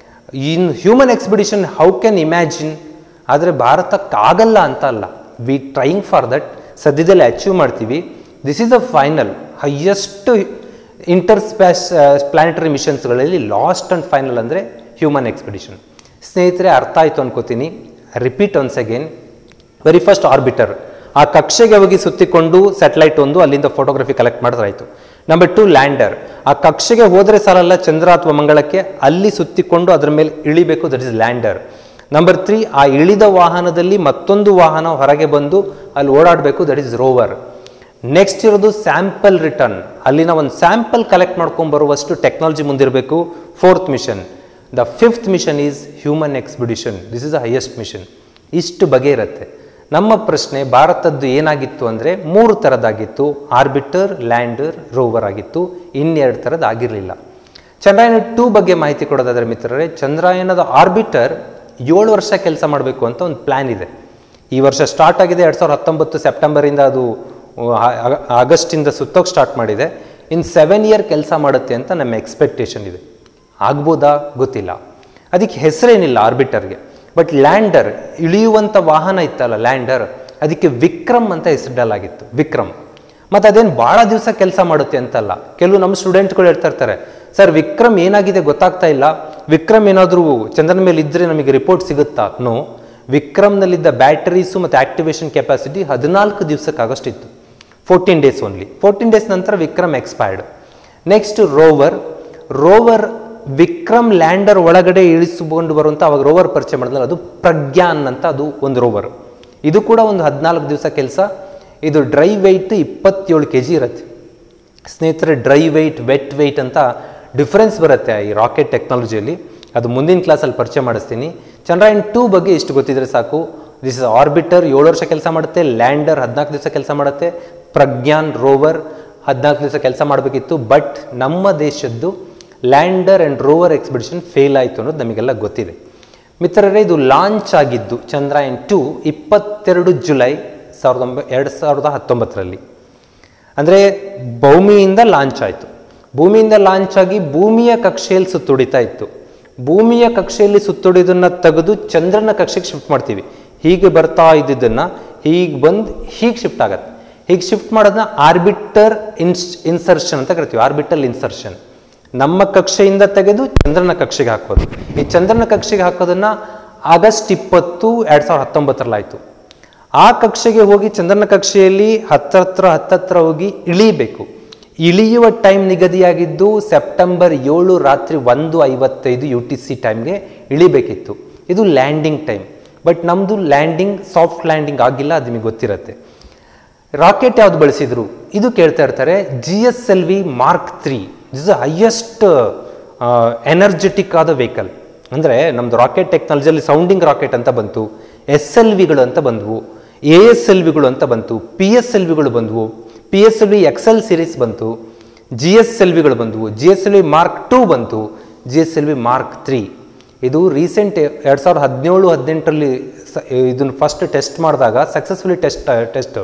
S1: in human expedition how can imagine ಆದರೆ ಭಾರತಕ್ಕಾಗಲ್ಲ ಅಂತ ಅಲ್ಲ ವಿ ಟ್ರೈಂಗ್ ಫಾರ್ ದಟ್ ಸದ್ಯದಲ್ಲಿ ಅಚೀವ್ ಮಾಡ್ತೀವಿ this is a final highest inter space planetary ಮಿಷನ್ಸ್ಗಳಲ್ಲಿ ಲಾಸ್ಟ್ ಆ್ಯಂಡ್ ಫೈನಲ್ ಅಂದರೆ ಹ್ಯೂಮನ್ ಎಕ್ಸ್ಪಿಡಿಷನ್ ಸ್ನೇಹಿತರೆ ಅರ್ಥ ಆಯಿತು ಅನ್ಕೋತೀನಿ repeat once again very first orbiter ಆ ಕಕ್ಷೆಗೆ ಹೋಗಿ ಸುತ್ತಿಕೊಂಡು ಸ್ಯಾಟಲೈಟ್ ಒಂದು ಅಲ್ಲಿಂದ ಫೋಟೋಗ್ರಫಿ ಕಲೆಕ್ಟ್ ಮಾಡಿದ್ರೆ ಆಯಿತು ನಂಬರ್ ಟು ಲ್ಯಾಂಡರ್ ಆ ಕಕ್ಷೆಗೆ ಹೋದರೆ ಸಾಲಲ್ಲ ಚಂದ್ರ ಅಥವಾ ಮಂಗಳಕ್ಕೆ ಅಲ್ಲಿ ಸುತ್ತಿಕೊಂಡು ಅದರ ಮೇಲೆ ಇಳಿಬೇಕು that is lander number three ಆ ಇಳಿದ ವಾಹನದಲ್ಲಿ ಮತ್ತೊಂದು ವಾಹನ ಹೊರಗೆ ಬಂದು ಅಲ್ಲಿ ಓಡಾಡಬೇಕು ದಟ್ ಇಸ್ ರೋವರ್ ನೆಕ್ಸ್ಟ್ ಇರೋದು ಸ್ಯಾಂಪಲ್ ರಿಟರ್ನ್ ಅಲ್ಲಿನ ಒಂದು ಸ್ಯಾಂಪಲ್ ಕಲೆಕ್ಟ್ ಮಾಡ್ಕೊಂಡು ಬರುವಷ್ಟು ಟೆಕ್ನಾಲಜಿ ಮುಂದಿರಬೇಕು fourth mission the fifth mission is human expedition this is the highest mission ಇಷ್ಟು ಬಗೆ ಇರುತ್ತೆ ನಮ್ಮ ಪ್ರಶ್ನೆ ಭಾರತದ್ದು ಏನಾಗಿತ್ತು ಅಂದರೆ ಮೂರು ಥರದ್ದಾಗಿತ್ತು ಆರ್ಬಿಟರ್ ಲ್ಯಾಂಡರ್ ರೋವರ್ ಆಗಿತ್ತು ಇನ್ನೆರಡು ಥರದ್ದು ಆಗಿರಲಿಲ್ಲ ಚಂದ್ರಯಾನ ಟೂ ಬಗ್ಗೆ ಮಾಹಿತಿ ಕೊಡೋದಾದ್ರೆ ಮಿತ್ರರೇ ಚಂದ್ರಯಾನದ ಆರ್ಬಿಟರ್ ಏಳು ವರ್ಷ ಕೆಲಸ ಮಾಡಬೇಕು ಅಂತ ಒಂದು ಪ್ಲ್ಯಾನ್ ಇದೆ ಈ ವರ್ಷ ಸ್ಟಾರ್ಟ್ ಆಗಿದೆ ಎರಡು ಸಾವಿರದ ಹತ್ತೊಂಬತ್ತು ಸೆಪ್ಟೆಂಬರಿಂದ ಅದು ಆ- ಆ- ಆಗಸ್ಟಿಂದ ಸುತ್ತೋಕೆ ಸ್ಟಾರ್ಟ್ ಮಾಡಿದೆ ಇನ್ ಸೆವೆನ್ ಇಯರ್ ಕೆಲಸ ಮಾಡುತ್ತೆ ಅಂತ ನಮ್ಮ ಎಕ್ಸ್ಪೆಕ್ಟೇಷನ್ ಇದೆ ಆಗ್ಬೋದಾ ಗೊತ್ತಿಲ್ಲ ಅದಕ್ಕೆ ಹೆಸರೇನಿಲ್ಲ ಆರ್ಬಿಟರ್ಗೆ ಬಟ್ ಲ್ಯಾಂಡರ್ ಇಳಿಯುವಂಥ ವಾಹನ ಇತ್ತಲ್ಲ ಲ್ಯಾಂಡರ್ ಅದಕ್ಕೆ ವಿಕ್ರಮ್ ಅಂತ ಹೆಸರಿಡಲಾಗಿತ್ತು ವಿಕ್ರಮ್ ಮತ್ತು ಅದೇನು ಭಾಳ ದಿವಸ ಕೆಲಸ ಮಾಡುತ್ತೆ ಅಂತಲ್ಲ ಕೆಲವು ನಮ್ಮ ಸ್ಟೂಡೆಂಟ್ಗಳು ಹೇಳ್ತಾ ಇರ್ತಾರೆ ಸರ್ ವಿಕ್ರಮ್ ಏನಾಗಿದೆ ಗೊತ್ತಾಗ್ತಾ ಇಲ್ಲ ವಿಕ್ರಮ್ ಏನಾದರೂ ಚಂದ್ರನ ಮೇಲೆ ಇದ್ದರೆ ನಮಗೆ ರಿಪೋರ್ಟ್ ಸಿಗುತ್ತಾ ನೋ ವಿಕ್ರಮ್ನಲ್ಲಿದ್ದ ಬ್ಯಾಟರೀಸು ಮತ್ತು ಆಕ್ಟಿವೇಶನ್ ಕೆಪಾಸಿಟಿ ಹದಿನಾಲ್ಕು ದಿವಸಕ್ಕಾಗಷ್ಟಿತ್ತು fourteen days only fourteen days ನಂತರ Vikram expired next rover rover Vikram lander ಒಳಗಡೆ ಇಳಿಸಿಕೊಂಡು ಬರುವಂಥ ಅವಾಗ ರೋವರ್ ಪರಿಚಯ ಮಾಡಿದ್ನಲ್ಲ ಅದು ಪ್ರಜ್ಞಾನ್ ಅಂತ ಅದು ಒಂದು ರೋವರ್ ಇದು ಕೂಡ ಒಂದು ಹದಿನಾಲ್ಕು ದಿವಸ ಕೆಲಸ ಇದು ಡ್ರೈ ವೆಯ್ಟ್ ಇಪ್ಪತ್ತೇಳು ಕೆ ಜಿ ಇರುತ್ತೆ ಸ್ನೇಹಿತರೆ ಡ್ರೈ ವೆಯ್ಟ್ ವೆಟ್ ವೆಯ್ಟ್ ಅಂತ ಡಿಫ್ರೆನ್ಸ್ ಬರುತ್ತೆ ಈ ರಾಕೆಟ್ ಟೆಕ್ನಾಲಜಿಯಲ್ಲಿ ಅದು ಮುಂದಿನ ಕ್ಲಾಸಲ್ಲಿ ಪರಿಚಯ ಮಾಡಿಸ್ತೀನಿ ಚಂದ್ರಯಾನ್ ಟೂ ಬಗ್ಗೆ ಇಷ್ಟು ಗೊತ್ತಿದ್ರೆ ಸಾಕು ದಿಸ್ ಇಸ್ ಆರ್ಬಿಟರ್ ಏಳು ವರ್ಷ ಕೆಲಸ ಮಾಡುತ್ತೆ ಲ್ಯಾಂಡರ್ ಹದಿನಾಲ್ಕು ದಿವಸ ಕೆಲಸ ಮಾಡುತ್ತೆ ಪ್ರಜ್ಞಾನ್ ರೋವರ್ ಹದಿನಾಲ್ಕು ದಿವಸ ಕೆಲಸ ಮಾಡಬೇಕಿತ್ತು ಬಟ್ ನಮ್ಮ ದೇಶದ್ದು lander and rover expedition fail ಆಯಿತು ಅನ್ನೋದು ನಮಗೆಲ್ಲ ಗೊತ್ತಿದೆ ಮಿತ್ರರೇ ಇದು ಲಾಂಚ್ ಆಗಿದ್ದು ಚಂದ್ರಯಾನ್ ಟು ಇಪ್ಪತ್ತೆರಡು ಜುಲೈ ಸಾವಿರದ ಒಂಬೈ ಎರಡು ಸಾವಿರದ ಹತ್ತೊಂಬತ್ತರಲ್ಲಿ ಅಂದರೆ ಭೂಮಿಯಿಂದ ಲಾಂಚ್ ಆಯಿತು ಭೂಮಿಯಿಂದ ಲಾಂಚ್ ಆಗಿ ಭೂಮಿಯ ಕಕ್ಷೆಯಲ್ಲಿ ಸುತ್ತುಡಿತಾ ಇತ್ತು ಭೂಮಿಯ ಕಕ್ಷೆಯಲ್ಲಿ ಸುತ್ತೊಡೆಯೋದನ್ನ ತೆಗೆದು ಚಂದ್ರನ ಕಕ್ಷೆಗೆ ಶಿಫ್ಟ್ ಮಾಡ್ತೀವಿ ಹೀಗೆ ಬರ್ತಾ ಇದ್ದಿದ್ದನ್ನ ಹೀಗೆ ಬಂದು ಹೀಗೆ ಶಿಫ್ಟ್ ಆಗತ್ತೆ ಹೀಗೆ ಶಿಫ್ಟ್ ಮಾಡೋದನ್ನ ಆರ್ಬಿಟರ್ ಇನ್ಸ್ ಇನ್ಸರ್ಷನ್ ಅಂತ ಕರಿತೀವಿ ಆರ್ಬಿಟಲ್ ಇನ್ಸರ್ಷನ್ ನಮ್ಮ ಕಕ್ಷೆಯಿಂದ ತೆಗೆದು ಚಂದ್ರನ ಕಕ್ಷೆಗೆ ಹಾಕೋದು ಈ ಚಂದ್ರನ ಕಕ್ಷೆಗೆ ಹಾಕೋದನ್ನ ಆಗಸ್ಟ್ ಇಪ್ಪತ್ತು ಎರಡ್ ಸಾವಿರದ ಹತ್ತೊಂಬತ್ತರಲ್ಲಾಯ್ತು ಆ ಕಕ್ಷೆಗೆ ಹೋಗಿ ಚಂದ್ರನ ಕಕ್ಷೆಯಲ್ಲಿ ಹತ್ತತ್ರ ಹತ್ತತ್ರ ಹೋಗಿ ಇಳಿಬೇಕು ಇಳಿಯುವ ಟೈಮ್ ನಿಗದಿಯಾಗಿದ್ದು ಸೆಪ್ಟೆಂಬರ್ ಏಳು ರಾತ್ರಿ ಒಂದು ಐವತ್ತೈದು ಯು ಟಿ ಸಿ ಟೈಮ್ಗೆ ಇಳಿಬೇಕಿತ್ತು ಇದು ಲ್ಯಾಂಡಿಂಗ್ ಟೈಮ್ ಬಟ್ ನಮ್ಮದು ಲ್ಯಾಂಡಿಂಗ್ ಸಾಫ್ಟ್ ಲ್ಯಾಂಡಿಂಗ್ ಆಗಿಲ್ಲ ಅದು ನಿಮಗೆ ಗೊತ್ತಿರುತ್ತೆ ರಾಕೆಟ್ ಯಾವ್ದು ಬಳಸಿದ್ರು ಇದು ಕೇಳ್ತಾ ಇರ್ತಾರೆ G S L V mark three is highest energetic ಆದ ವೆಹಿಕಲ್ ಅಂದರೆ ನಮ್ಮದು ರಾಕೆಟ್ ಟೆಕ್ನಾಲಜಿಯಲ್ಲಿ ಸೌಂಡಿಂಗ್ ರಾಕೆಟ್ ಅಂತ ಬಂತು ಎಸ್ ಎಲ್ ವಿಗಳು ಅಂತ ಬಂದವು ಎ ಎಸ್ ಎಲ್ ವಿಗಳು ಅಂತ ಬಂತು ಪಿ ಎಸ್ ಎಲ್ ವಿಗಳು ಬಂದವು P S L V XL series ಬಂತು ಜಿ ಎಸ್ ಎಲ್ ವಿಗಳು ಬಂದವು G S L V mark two ಬಂತು G S L V mark three ಇದು ರೀಸೆಂಟ್ ಎರಡು ಸಾವಿರದ ಹದಿನೇಳು ಹದಿನೆಂಟರಲ್ಲಿ ಇದನ್ನು ಫಸ್ಟ್ ಟೆಸ್ಟ್ ಮಾಡಿದಾಗ ಸಕ್ಸಸ್ಫುಲಿ ಟೆಸ್ಟ್ ಟೆಸ್ಟ್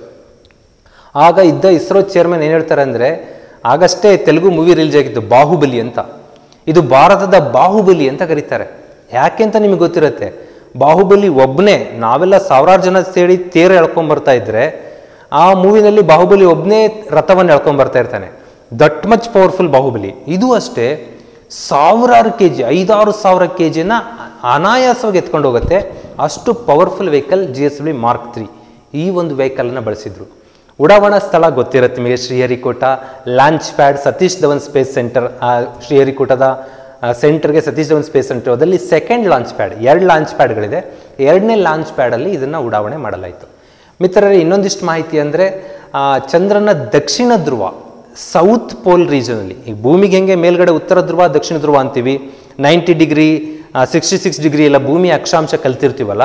S1: ಆಗ ಇದ್ದ ಇಸ್ರೋ ಚೇರ್ಮನ್ ಏನು ಹೇಳ್ತಾರೆ ಅಂದರೆ ಆಗಷ್ಟೇ ತೆಲುಗು ಮೂವಿ ರಿಲೀಸ್ ಆಗಿತ್ತು ಬಾಹುಬಲಿ ಅಂತ ಇದು ಭಾರತದ ಬಾಹುಬಲಿ ಅಂತ ಕರೀತಾರೆ ಯಾಕೆ ಅಂತ ನಿಮಗೆ ಗೊತ್ತಿರುತ್ತೆ ಬಾಹುಬಲಿ ಒಬ್ಬನೇ ನಾವೆಲ್ಲ ಸಾವಿರಾರು ಜನ ಸೇರಿ ತೇರು ಎಳ್ಕೊಂಡ್ ಬರ್ತಾ ಇದ್ರೆ ಆ ಮೂವಿನಲ್ಲಿ ಬಾಹುಬಲಿ ಒಬ್ಬನೇ ರಥವನ್ನು ಎಳ್ಕೊಂಡ್ ಬರ್ತಾ ಇರ್ತಾನೆ ದಟ್ ಮಚ್ ಪವರ್ಫುಲ್ ಬಾಹುಬಲಿ ಇದು ಅಷ್ಟೇ ಸಾವಿರಾರು ಕೆ ಜಿ ಐದಾರು ಸಾವಿರ ಕೆ ಜಿನ ಅನಾಯಾಸವಾಗಿ ಎತ್ಕೊಂಡು ಹೋಗುತ್ತೆ ಅಷ್ಟು powerful vehicle G S B mark three ಈ ಒಂದು ವೆಹಿಕಲ್ನ ಬಳಸಿದ್ರು ಉಡಾವಣಾ ಸ್ಥಳ ಗೊತ್ತಿರುತ್ತೆ ನಿಮಗೆ Sriharikota launch pad Satish Dhawan space centre ಆ ಶ್ರೀಹರಿಕೋಟದ ಸೆಂಟರ್ಗೆ ಸತೀಶ್ ಧವನ್ ಸ್ಪೇಸ್ ಸೆಂಟರ್ ಅದರಲ್ಲಿ ಸೆಕೆಂಡ್ ಲಾಂಚ್ ಪ್ಯಾಡ್ ಎರಡು ಲಾಂಚ್ ಪ್ಯಾಡ್ಗಳಿದೆ ಎರಡನೇ ಲಾಂಚ್ ಪ್ಯಾಡಲ್ಲಿ ಇದನ್ನು ಉಡಾವಣೆ ಮಾಡಲಾಯಿತು ಮಿತ್ರರೇ ಇನ್ನೊಂದಿಷ್ಟು ಮಾಹಿತಿ ಅಂದರೆ ಚಂದ್ರನ ದಕ್ಷಿಣ ಧ್ರುವ ಸೌತ್ ಪೋಲ್ ರೀಜನಲ್ಲಿ ಈಗ ಭೂಮಿಗೆ ಹೆಂಗೆ ಮೇಲ್ಗಡೆ ಉತ್ತರ ಧ್ರುವ ದಕ್ಷಿಣ ಧ್ರುವ ಅಂತೀವಿ ninety degree sixty six degree ಎಲ್ಲ ಭೂಮಿ ಅಕ್ಷಾಂಶ ಕಲ್ತಿರ್ತೀವಲ್ಲ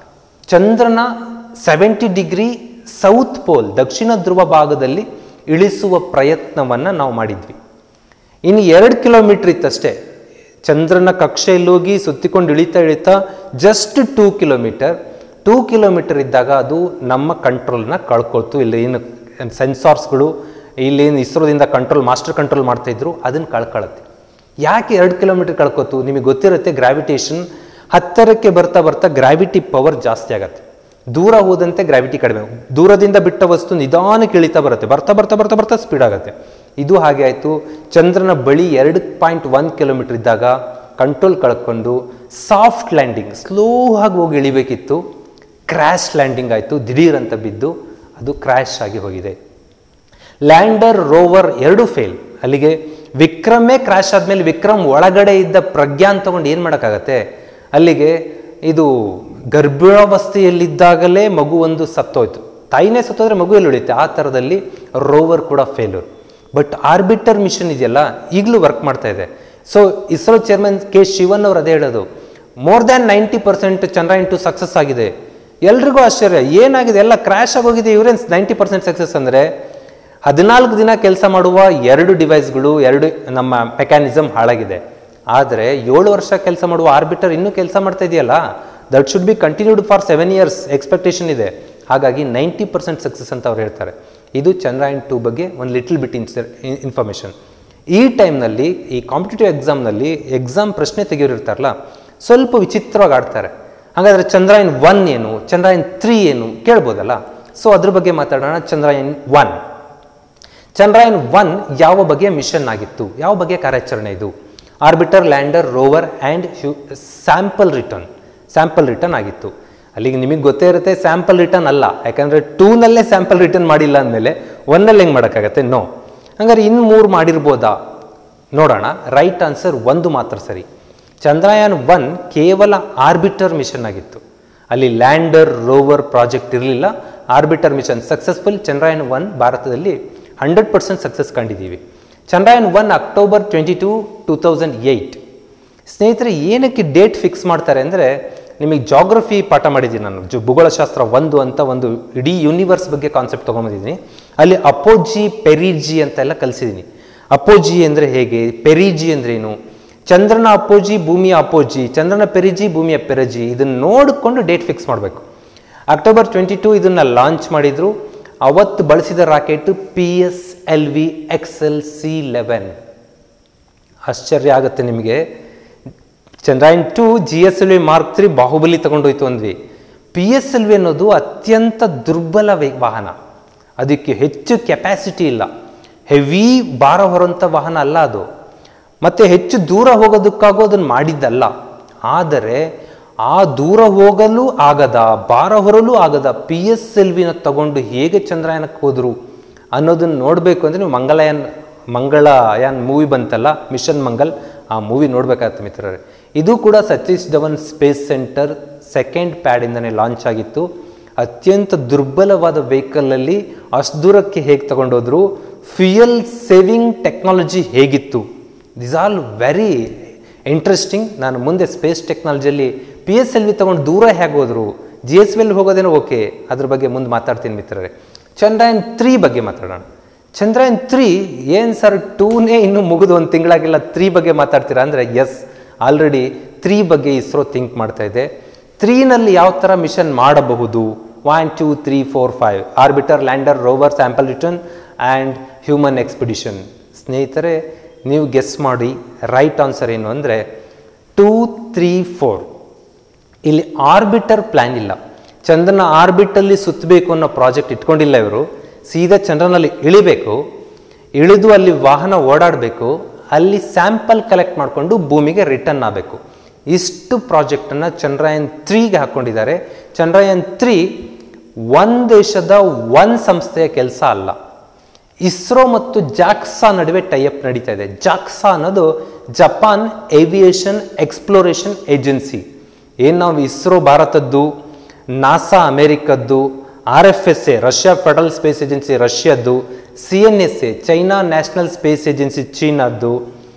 S1: ಚಂದ್ರನ ಸೆವೆಂಟಿ ಡಿಗ್ರಿ ಸೌತ್ ಪೋಲ್ ದಕ್ಷಿಣ ಧ್ರುವ ಭಾಗದಲ್ಲಿ ಇಳಿಸುವ ಪ್ರಯತ್ನವನ್ನು ನಾವು ಮಾಡಿದ್ವಿ ಇನ್ನು ಎರಡು ಕಿಲೋಮೀಟರ್ ಇತ್ತಷ್ಟೇ ಚಂದ್ರನ ಕಕ್ಷೆಯಲ್ಲಿ ಹೋಗಿ ಸುತ್ತಿಕೊಂಡು ಇಳಿತಾ ಇಳಿತಾ just two kilometre two kilometre ಇದ್ದಾಗ ಅದು ನಮ್ಮ ಕಂಟ್ರೋಲ್ನ ಕಳ್ಕೊಳ್ತು ಇಲ್ಲಿ ಏನು ಸೆನ್ಸಾರ್ಸ್ಗಳು ಇಲ್ಲೇನು ಇಸ್ರೋದಿಂದ ಕಂಟ್ರೋಲ್ ಮಾಸ್ಟರ್ ಕಂಟ್ರೋಲ್ ಮಾಡ್ತಾ ಇದ್ರು ಅದನ್ನು ಕಳ್ಕೊಳ್ಳುತ್ತೆ ಯಾಕೆ ಎರಡು ಕಿಲೋಮೀಟರ್ ಕಳ್ಕೊತು ನಿಮಗೆ ಗೊತ್ತಿರುತ್ತೆ ಗ್ರಾವಿಟೇಷನ್ ಹತ್ತರಕ್ಕೆ ಬರ್ತಾ ಬರ್ತಾ ಗ್ರಾವಿಟಿ ಪವರ್ ಜಾಸ್ತಿ ಆಗತ್ತೆ ದೂರ ಹೋದಂತೆ ಗ್ರಾವಿಟಿ ಕಡಿಮೆ ದೂರದಿಂದ ಬಿಟ್ಟ ವಸ್ತು ನಿಧಾನಕ್ಕೆ ಇಳಿತಾ ಬರುತ್ತೆ ಬರ್ತಾ ಬರ್ತಾ ಬರ್ತಾ ಬರ್ತಾ ಸ್ಪೀಡ್ ಆಗುತ್ತೆ ಇದು ಹಾಗೆ ಆಯಿತು ಚಂದ್ರನ ಬಳಿ ಎರಡು ಪಾಯಿಂಟ್ ಒನ್ ಕಿಲೋಮೀಟರ್ ಇದ್ದಾಗ ಕಂಟ್ರೋಲ್ ಕಳ್ಕೊಂಡು ಸಾಫ್ಟ್ ಲ್ಯಾಂಡಿಂಗ್ ಸ್ಲೋ ಆಗಿ ಹೋಗಿ ಇಳಿಬೇಕಿತ್ತು ಕ್ರ್ಯಾಶ್ ಲ್ಯಾಂಡಿಂಗ್ ಆಯಿತು ದಿಢೀರ್ ಅಂತ ಬಿದ್ದು ಅದು ಕ್ರ್ಯಾಶ್ ಆಗಿ ಹೋಗಿದೆ ಲ್ಯಾಂಡರ್ ರೋವರ್ ಎರಡು ಫೇಲ್ ಅಲ್ಲಿಗೆ ವಿಕ್ರಮೇ ಕ್ರ್ಯಾಶ್ ಆದಮೇಲೆ ವಿಕ್ರಮ್ ಒಳಗಡೆ ಇದ್ದ ಪ್ರಜ್ಞಾನ್ ತಗೊಂಡು ಏನು ಮಾಡೋಕ್ಕಾಗತ್ತೆ ಅಲ್ಲಿಗೆ ಇದು ಗರ್ಭಾವಸ್ಥೆಯಲ್ಲಿದ್ದಾಗಲೇ ಮಗು ಒಂದು ಸತ್ತೋಯ್ತು ತಾಯಿನೇ ಸತ್ತೋದ್ರೆ ಮಗು ಎಲ್ಲಿ ಉಳಿಯುತ್ತೆ ಆ ಥರದಲ್ಲಿ ರೋವರ್ ಕೂಡ ಫೇಲ್ಯೂರ್ ಬಟ್ ಆರ್ಬಿಟರ್ ಮಿಷನ್ ಇದೆಯಲ್ಲ ಈಗಲೂ ವರ್ಕ್ ಮಾಡ್ತಾ ಇದೆ so ISRO chairman K Sivan ಅವರು ಅದೇ ಹೇಳೋದು more than ninety percent Chandrayaan two success ಆಗಿದೆ ಎಲ್ರಿಗೂ ಆಶ್ಚರ್ಯ ಏನಾಗಿದೆ ಎಲ್ಲ ಕ್ರ್ಯಾಶ್ ಆಗೋಗಿದೆ ಇವ್ರೇನು ನೈಂಟಿ ಪರ್ಸೆಂಟ್ ಸಕ್ಸಸ್ ಅಂದರೆ ಹದಿನಾಲ್ಕು ದಿನ ಕೆಲಸ ಮಾಡುವ ಎರಡು ಡಿವೈಸ್ಗಳು ಎರಡು ನಮ್ಮ ಮೆಕ್ಯಾನಿಸಮ್ ಹಾಳಾಗಿದೆ ಆದರೆ ಏಳು ವರ್ಷ ಕೆಲಸ ಮಾಡುವ ಆರ್ಬಿಟರ್ ಇನ್ನೂ ಕೆಲಸ ಮಾಡ್ತಾ ಇದೆಯಲ್ಲ that should be continued for seven years expectation ಇದೆ ಹಾಗಾಗಿ ನೈಂಟಿ ಪರ್ಸೆಂಟ್ ಸಕ್ಸಸ್ ಅಂತ ಅವ್ರು ಹೇಳ್ತಾರೆ ಇದು ಚಂದ್ರಯಾನ್ ಟು ಬಗ್ಗೆ ಒಂದು ಲಿಟಲ್ ಬಿಟ್ ಇನ್ಸರ್ ಇನ್ಫಾರ್ಮೇಷನ್ ಈ ಟೈಮ್ನಲ್ಲಿ ಈ ಕಾಂಪಿಟೇಟಿವ್ ಎಕ್ಸಾಮ್ನಲ್ಲಿ ಎಕ್ಸಾಮ್ ಪ್ರಶ್ನೆ ತೆಗೆಯೋರಿರ್ತಾರಲ್ಲ ಸ್ವಲ್ಪ ವಿಚಿತ್ರವಾಗಿ ಆಡ್ತಾರೆ ಹಾಗಾದರೆ ಚಂದ್ರಯಾನ್ ಒನ್ ಏನು ಚಂದ್ರಯಾನ್ ತ್ರೀ ಏನು ಕೇಳ್ಬೋದಲ್ಲ ಸೊ ಅದ್ರ ಬಗ್ಗೆ ಮಾತಾಡೋಣ ಚಂದ್ರಯಾನ್ ಒನ್ ಚಂದ್ರಯಾನ್ ಒನ್ ಯಾವ ಬಗೆಯ ಮಿಷನ್ ಆಗಿತ್ತು ಯಾವ ಬಗೆಯ ಕಾರ್ಯಾಚರಣೆ ಇದು orbiter lander rover and hu sample return sample return ಆಗಿತ್ತು ಅಲ್ಲಿಗೆ ನಿಮಗೆ ಗೊತ್ತೇ ಇರುತ್ತೆ ಸ್ಯಾಂಪಲ್ ರಿಟರ್ನ್ ಅಲ್ಲ ಯಾಕಂದರೆ ಟೂನಲ್ಲೇ ಸ್ಯಾಂಪಲ್ ರಿಟರ್ನ್ ಮಾಡಿಲ್ಲ ಅಂದಮೇಲೆ ಒನ್ನಲ್ಲಿ ಹೆಂಗೆ ಮಾಡೋಕ್ಕಾಗತ್ತೆ ನೋ ಹಂಗಾರೆ ಇನ್ನು ಮೂರು ಮಾಡಿರ್ಬೋದಾ ನೋಡೋಣ ರೈಟ್ ಆನ್ಸರ್ ಒಂದು ಮಾತ್ರ ಸರಿ ಚಂದ್ರಯಾನ್ ಒನ್ ಕೇವಲ ಆರ್ಬಿಟರ್ ಮಿಷನ್ ಆಗಿತ್ತು ಅಲ್ಲಿ ಲ್ಯಾಂಡರ್ ರೋವರ್ ಪ್ರಾಜೆಕ್ಟ್ ಇರಲಿಲ್ಲ orbiter mission successful Chandrayaan one ಭಾರತದಲ್ಲಿ ಹಂಡ್ರೆಡ್ ಪರ್ಸೆಂಟ್ ಸಕ್ಸಸ್ ಕಂಡಿದ್ದೀವಿ Chandrayaan one October twenty two two thousand eight ಸ್ನೇಹಿತರೆ ಏನಕ್ಕೆ ಡೇಟ್ ಫಿಕ್ಸ್ ಮಾಡ್ತಾರೆ ಅಂದರೆ ನಿಮಗೆ ಜಾಗ್ರಫಿ ಪಾಠ ಮಾಡಿದ್ದೀನಿ ನಾನು ಜು ಭೂಗೋಳಶಾಸ್ತ್ರ ಒಂದು ಅಂತ ಒಂದು ಇಡೀ ಯೂನಿವರ್ಸ್ ಬಗ್ಗೆ ಕಾನ್ಸೆಪ್ಟ್ ತೊಗೊಂಬಂದಿದ್ದೀನಿ ಅಲ್ಲಿ ಅಪೋಜಿ ಪೆರಿಜಿ ಅಂತೆಲ್ಲ ಕಲಿಸಿದ್ದೀನಿ ಅಪೋಜಿ ಅಂದರೆ ಹೇಗೆ ಪೆರಿಜಿ ಅಂದ್ರೆ ಏನು ಚಂದ್ರನ ಅಪೋಜಿ ಭೂಮಿಯ ಅಪೋಜಿ ಚಂದ್ರನ ಪೆರಿಜಿ ಭೂಮಿಯ ಪೆರಜಿ ಇದನ್ನು ನೋಡಿಕೊಂಡು ಡೇಟ್ ಫಿಕ್ಸ್ ಮಾಡಬೇಕು ಅಕ್ಟೋಬರ್ ಟ್ವೆಂಟಿ ಟೂ ಇದನ್ನು ಲಾಂಚ್ ಮಾಡಿದರು ಅವತ್ತು ಬಳಸಿದ rocket P S L V X L C eleven ಆಶ್ಚರ್ಯ ಆಗುತ್ತೆ ನಿಮಗೆ Chandrayaan two G S L V mark three Baahubali ತಗೊಂಡೋಯ್ತು ಅಂದ್ವಿ ಪಿ ಎಸ್ ಎಲ್ ವಿ ಅನ್ನೋದು ಅತ್ಯಂತ ದುರ್ಬಲ ವೇ ವಾಹನ ಅದಕ್ಕೆ ಹೆಚ್ಚು ಕೆಪಾಸಿಟಿ ಇಲ್ಲ ಹೆವಿ ಭಾರ ಹೊರೋಂಥ ವಾಹನ ಅಲ್ಲ ಅದು ಮತ್ತು ಹೆಚ್ಚು ದೂರ ಹೋಗೋದಕ್ಕಾಗೂ ಅದನ್ನು ಮಾಡಿದ್ದಲ್ಲ ಆದರೆ ಆ ದೂರ ಹೋಗಲು ಆಗದ ಭಾರ ಹೊರಲು ಆಗದ ಪಿ ಎಸ್ ಎಲ್ ವಿನ ತಗೊಂಡು ಹೇಗೆ ಚಂದ್ರಯಾನಕ್ಕೆ ಹೋದರು ಅನ್ನೋದನ್ನು ನೋಡಬೇಕು ಅಂದರೆ ನೀವು ಮಂಗಳಯಾನ್ ಮಂಗಳಯಾನ್ ಮೂವಿ ಬಂತಲ್ಲ ಮಿಷನ್ ಮಂಗಲ್ ಆ ಮೂವಿ ನೋಡ್ಬೇಕಾಗತ್ತೆ ಮಿತ್ರರೇ ಇದು ಕೂಡ Satish Dhawan space centre second ಪ್ಯಾಡಿಂದನೇ ಲಾಂಚ್ ಆಗಿತ್ತು ಅತ್ಯಂತ ದುರ್ಬಲವಾದ ವೆಹಿಕಲಲ್ಲಿ ಅಷ್ಟು ದೂರಕ್ಕೆ ಹೇಗೆ ತಗೊಂಡೋದ್ರು ಫ್ಯೂಯಲ್ ಸೇವಿಂಗ್ ಟೆಕ್ನಾಲಜಿ ಹೇಗಿತ್ತು ದಿಸ್ ಆಲ್ ವೆರಿ ಇಂಟ್ರೆಸ್ಟಿಂಗ್ ನಾನು ಮುಂದೆ ಸ್ಪೇಸ್ ಟೆಕ್ನಾಲಜಿಯಲ್ಲಿ ಪಿ ಎಸ್ ಎಲ್ ವಿ ತೊಗೊಂಡು ದೂರ ಹೇಗೆ ಹೋದರು ಜಿ ಎಸ್ ಎಲ್ ಹೋಗೋದೇನೋ ಓಕೆ ಅದ್ರ ಬಗ್ಗೆ ಮುಂದೆ ಮಾತಾಡ್ತೀನಿ ಮಿತ್ರರೇ ಚಂದ್ರಯಾನ್ ತ್ರೀ ಬಗ್ಗೆ ಮಾತಾಡೋಣ ಚಂದ್ರಯಾನ್ ತ್ರೀ ಏನು ಸರ್ ಟೂನೇ ಇನ್ನೂ ಮುಗಿದು ಒಂದು ತಿಂಗಳಾಗಿಲ್ಲ ತ್ರೀ ಬಗ್ಗೆ ಮಾತಾಡ್ತೀರಾ ಅಂದರೆ ಎಸ್ ಆಲ್ರೆಡಿ ತ್ರೀ ಬಗ್ಗೆ ಇಸ್ರೋ ಥಿಂಕ್ ಮಾಡ್ತಾ ಇದೆ ತ್ರೀನಲ್ಲಿ ಯಾವ ಥರ ಮಿಷನ್ ಮಾಡಬಹುದು one two three four five orbiter lander rover sample return and human expedition ಸ್ನೇಹಿತರೆ ನೀವು ಗೆಸ್ ಮಾಡಿ ರೈಟ್ ಆನ್ಸರ್ ಏನು ಅಂದರೆ ಟೂ ತ್ರೀ ಫೋರ್ ಇಲ್ಲಿ ಆರ್ಬಿಟರ್ ಪ್ಲ್ಯಾನ್ ಇಲ್ಲ ಚಂದ್ರನ ಆರ್ಬಿಟಲ್ಲಿ ಸುತ್ತಬೇಕು ಅನ್ನೋ ಪ್ರಾಜೆಕ್ಟ್ ಇಟ್ಕೊಂಡಿಲ್ಲ ಇವರು ಸೀದಾ ಚಂದ್ರನಲ್ಲಿ ಇಳಿಬೇಕು ಇಳಿದು ಅಲ್ಲಿ ವಾಹನ ಓಡಾಡಬೇಕು ಅಲ್ಲಿ ಸ್ಯಾಂಪಲ್ ಕಲೆಕ್ಟ್ ಮಾಡಿಕೊಂಡು ಭೂಮಿಗೆ ರಿಟರ್ನ್ ಆಗಬೇಕು ಇಷ್ಟು ಪ್ರಾಜೆಕ್ಟನ್ನು ಚಂದ್ರಯಾನ್ ತ್ರೀಗೆ ಹಾಕ್ಕೊಂಡಿದ್ದಾರೆ ಚಂದ್ರಯಾನ್ ತ್ರೀ ಒಂದು ದೇಶದ ಒಂದು ಸಂಸ್ಥೆಯ ಕೆಲಸ ಅಲ್ಲ ಇಸ್ರೋ ಮತ್ತು ಜಾಕ್ಸಾ ನಡುವೆ ಟೈಅಪ್ ನಡೀತಾ ಇದೆ ಜಾಕ್ಸಾ ಅನ್ನೋದು ಜಪಾನ್ ಏವಿಯೇಷನ್ ಎಕ್ಸ್ಪ್ಲೋರೇಷನ್ ಏಜೆನ್ಸಿ ಏನು ನಾವು ಇಸ್ರೋ ಭಾರತದ್ದು ನಾಸಾ ಅಮೇರಿಕದ್ದು R F S A Russia federal space agency ರಷ್ಯಾದ್ದು C N S A China national space agency ಚೀನಾದ್ದು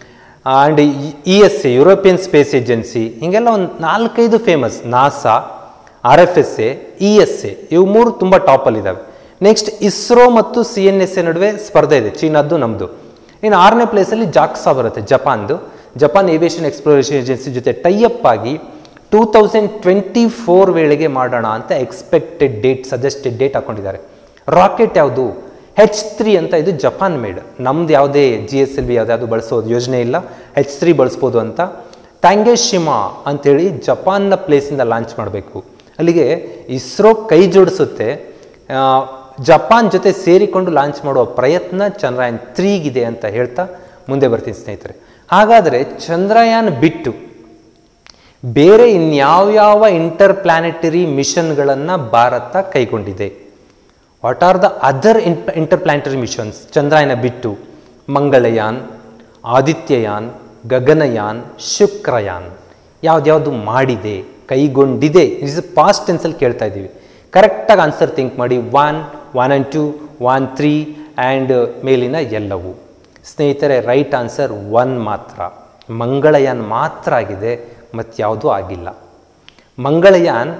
S1: and E S A European space agency ಹೀಗೆಲ್ಲ ಒಂದು ನಾಲ್ಕೈದು famous NASA R F S A E S A ಇವು ಮೂರು ತುಂಬ ಟಾಪಲ್ಲಿದ್ದಾವೆ next ISRO ಮತ್ತು C N S A ನಡುವೆ ಸ್ಪರ್ಧೆ ಇದೆ ಚೀನಾದ್ದು ನಮ್ಮದು ಇನ್ನು ಆರನೇ ಪ್ಲೇಸಲ್ಲಿ ಜಾಕ್ಸಾ ಬರುತ್ತೆ ಜಪಾನ್ದು ಜಪಾನ್ ಏವಿಯೇಷನ್ ಎಕ್ಸ್ಪ್ಲೋರೇಷನ್ ಏಜೆನ್ಸಿ ಜೊತೆ ಟೈಅಪ್ ಆಗಿ ಟೂ ತೌಸಂಡ್ ಟ್ವೆಂಟಿ ಫೋರ್ ವೇಳೆಗೆ ಮಾಡೋಣ ಅಂತ ಎಕ್ಸ್ಪೆಕ್ಟೆಡ್ ಡೇಟ್ ಸಜೆಸ್ಟೆಡ್ ಡೇಟ್ ಹಾಕೊಂಡಿದ್ದಾರೆ ರಾಕೆಟ್ ಯಾವುದು ಹೆಚ್ ತ್ರೀ ಅಂತ ಇದು ಜಪಾನ್ ಮೇಡ್ ನಮ್ದು ಯಾವುದೇ ಜಿ ಎಸ್ ಎಲ್ ವಿ ಯಾವುದಾದ್ರು ಬಳಸೋದು ಯೋಜನೆ ಇಲ್ಲ ಹೆಚ್ ತ್ರೀ ಬಳಸ್ಬೋದು ಅಂತ ಟ್ಯಾಂಗೆಶಿಮಾ ಅಂತೇಳಿ ಜಪಾನ್ನ ಪ್ಲೇಸಿಂದ ಲಾಂಚ್ ಮಾಡಬೇಕು ಅಲ್ಲಿಗೆ ಇಸ್ರೋ ಕೈ ಜೋಡಿಸುತ್ತೆ ಆ, ಜಪಾನ್ ಜೊತೆ ಸೇರಿಕೊಂಡು ಲಾಂಚ್ ಮಾಡುವ ಪ್ರಯತ್ನ ಚಂದ್ರಯಾನ್ ತ್ರೀಗಿದೆ ಅಂತ ಹೇಳ್ತಾ ಮುಂದೆ ಬರ್ತೀನಿ ಸ್ನೇಹಿತರೆ ಹಾಗಾದರೆ ಚಂದ್ರಯಾನ್ ಬಿಟ್ಟು ಬೇರೆ ಇನ್ಯಾವ್ಯಾವ ಇಂಟರ್ ಪ್ಲಾನೆಟರಿ ಮಿಷನ್ಗಳನ್ನು ಭಾರತ ಕೈಗೊಂಡಿದೆ what are the other interplanetary missions Chandrayaan ಬಿಟ್ಟು ಮಂಗಳಯಾನ್ ಆದಿತ್ಯಯಾನ್ ಗಗನಯಾನ್ ಶುಕ್ರಯಾನ್ ಯಾವ್ದ್ಯಾವುದು ಮಾಡಿದೆ ಕೈಗೊಂಡಿದೆ ಇಸ್ ಪಾಸ್ಟ್ ಟೆನ್ಸಲ್ಲಿ ಕೇಳ್ತಾ ಇದ್ದೀವಿ ಕರೆಕ್ಟಾಗಿ ಆನ್ಸರ್ ಥಿಂಕ್ ಮಾಡಿ one one and two one three and ಮೇಲಿನ ಎಲ್ಲವು ಸ್ನೇಹಿತರೆ ರೈಟ್ ಆನ್ಸರ್ ಒನ್ ಮಾತ್ರ ಮಂಗಳಯಾನ್ ಮಾತ್ರ ಆಗಿದೆ ಮತ್ತು ಯಾವುದೂ ಆಗಿಲ್ಲ ಮಂಗಳಯಾನ್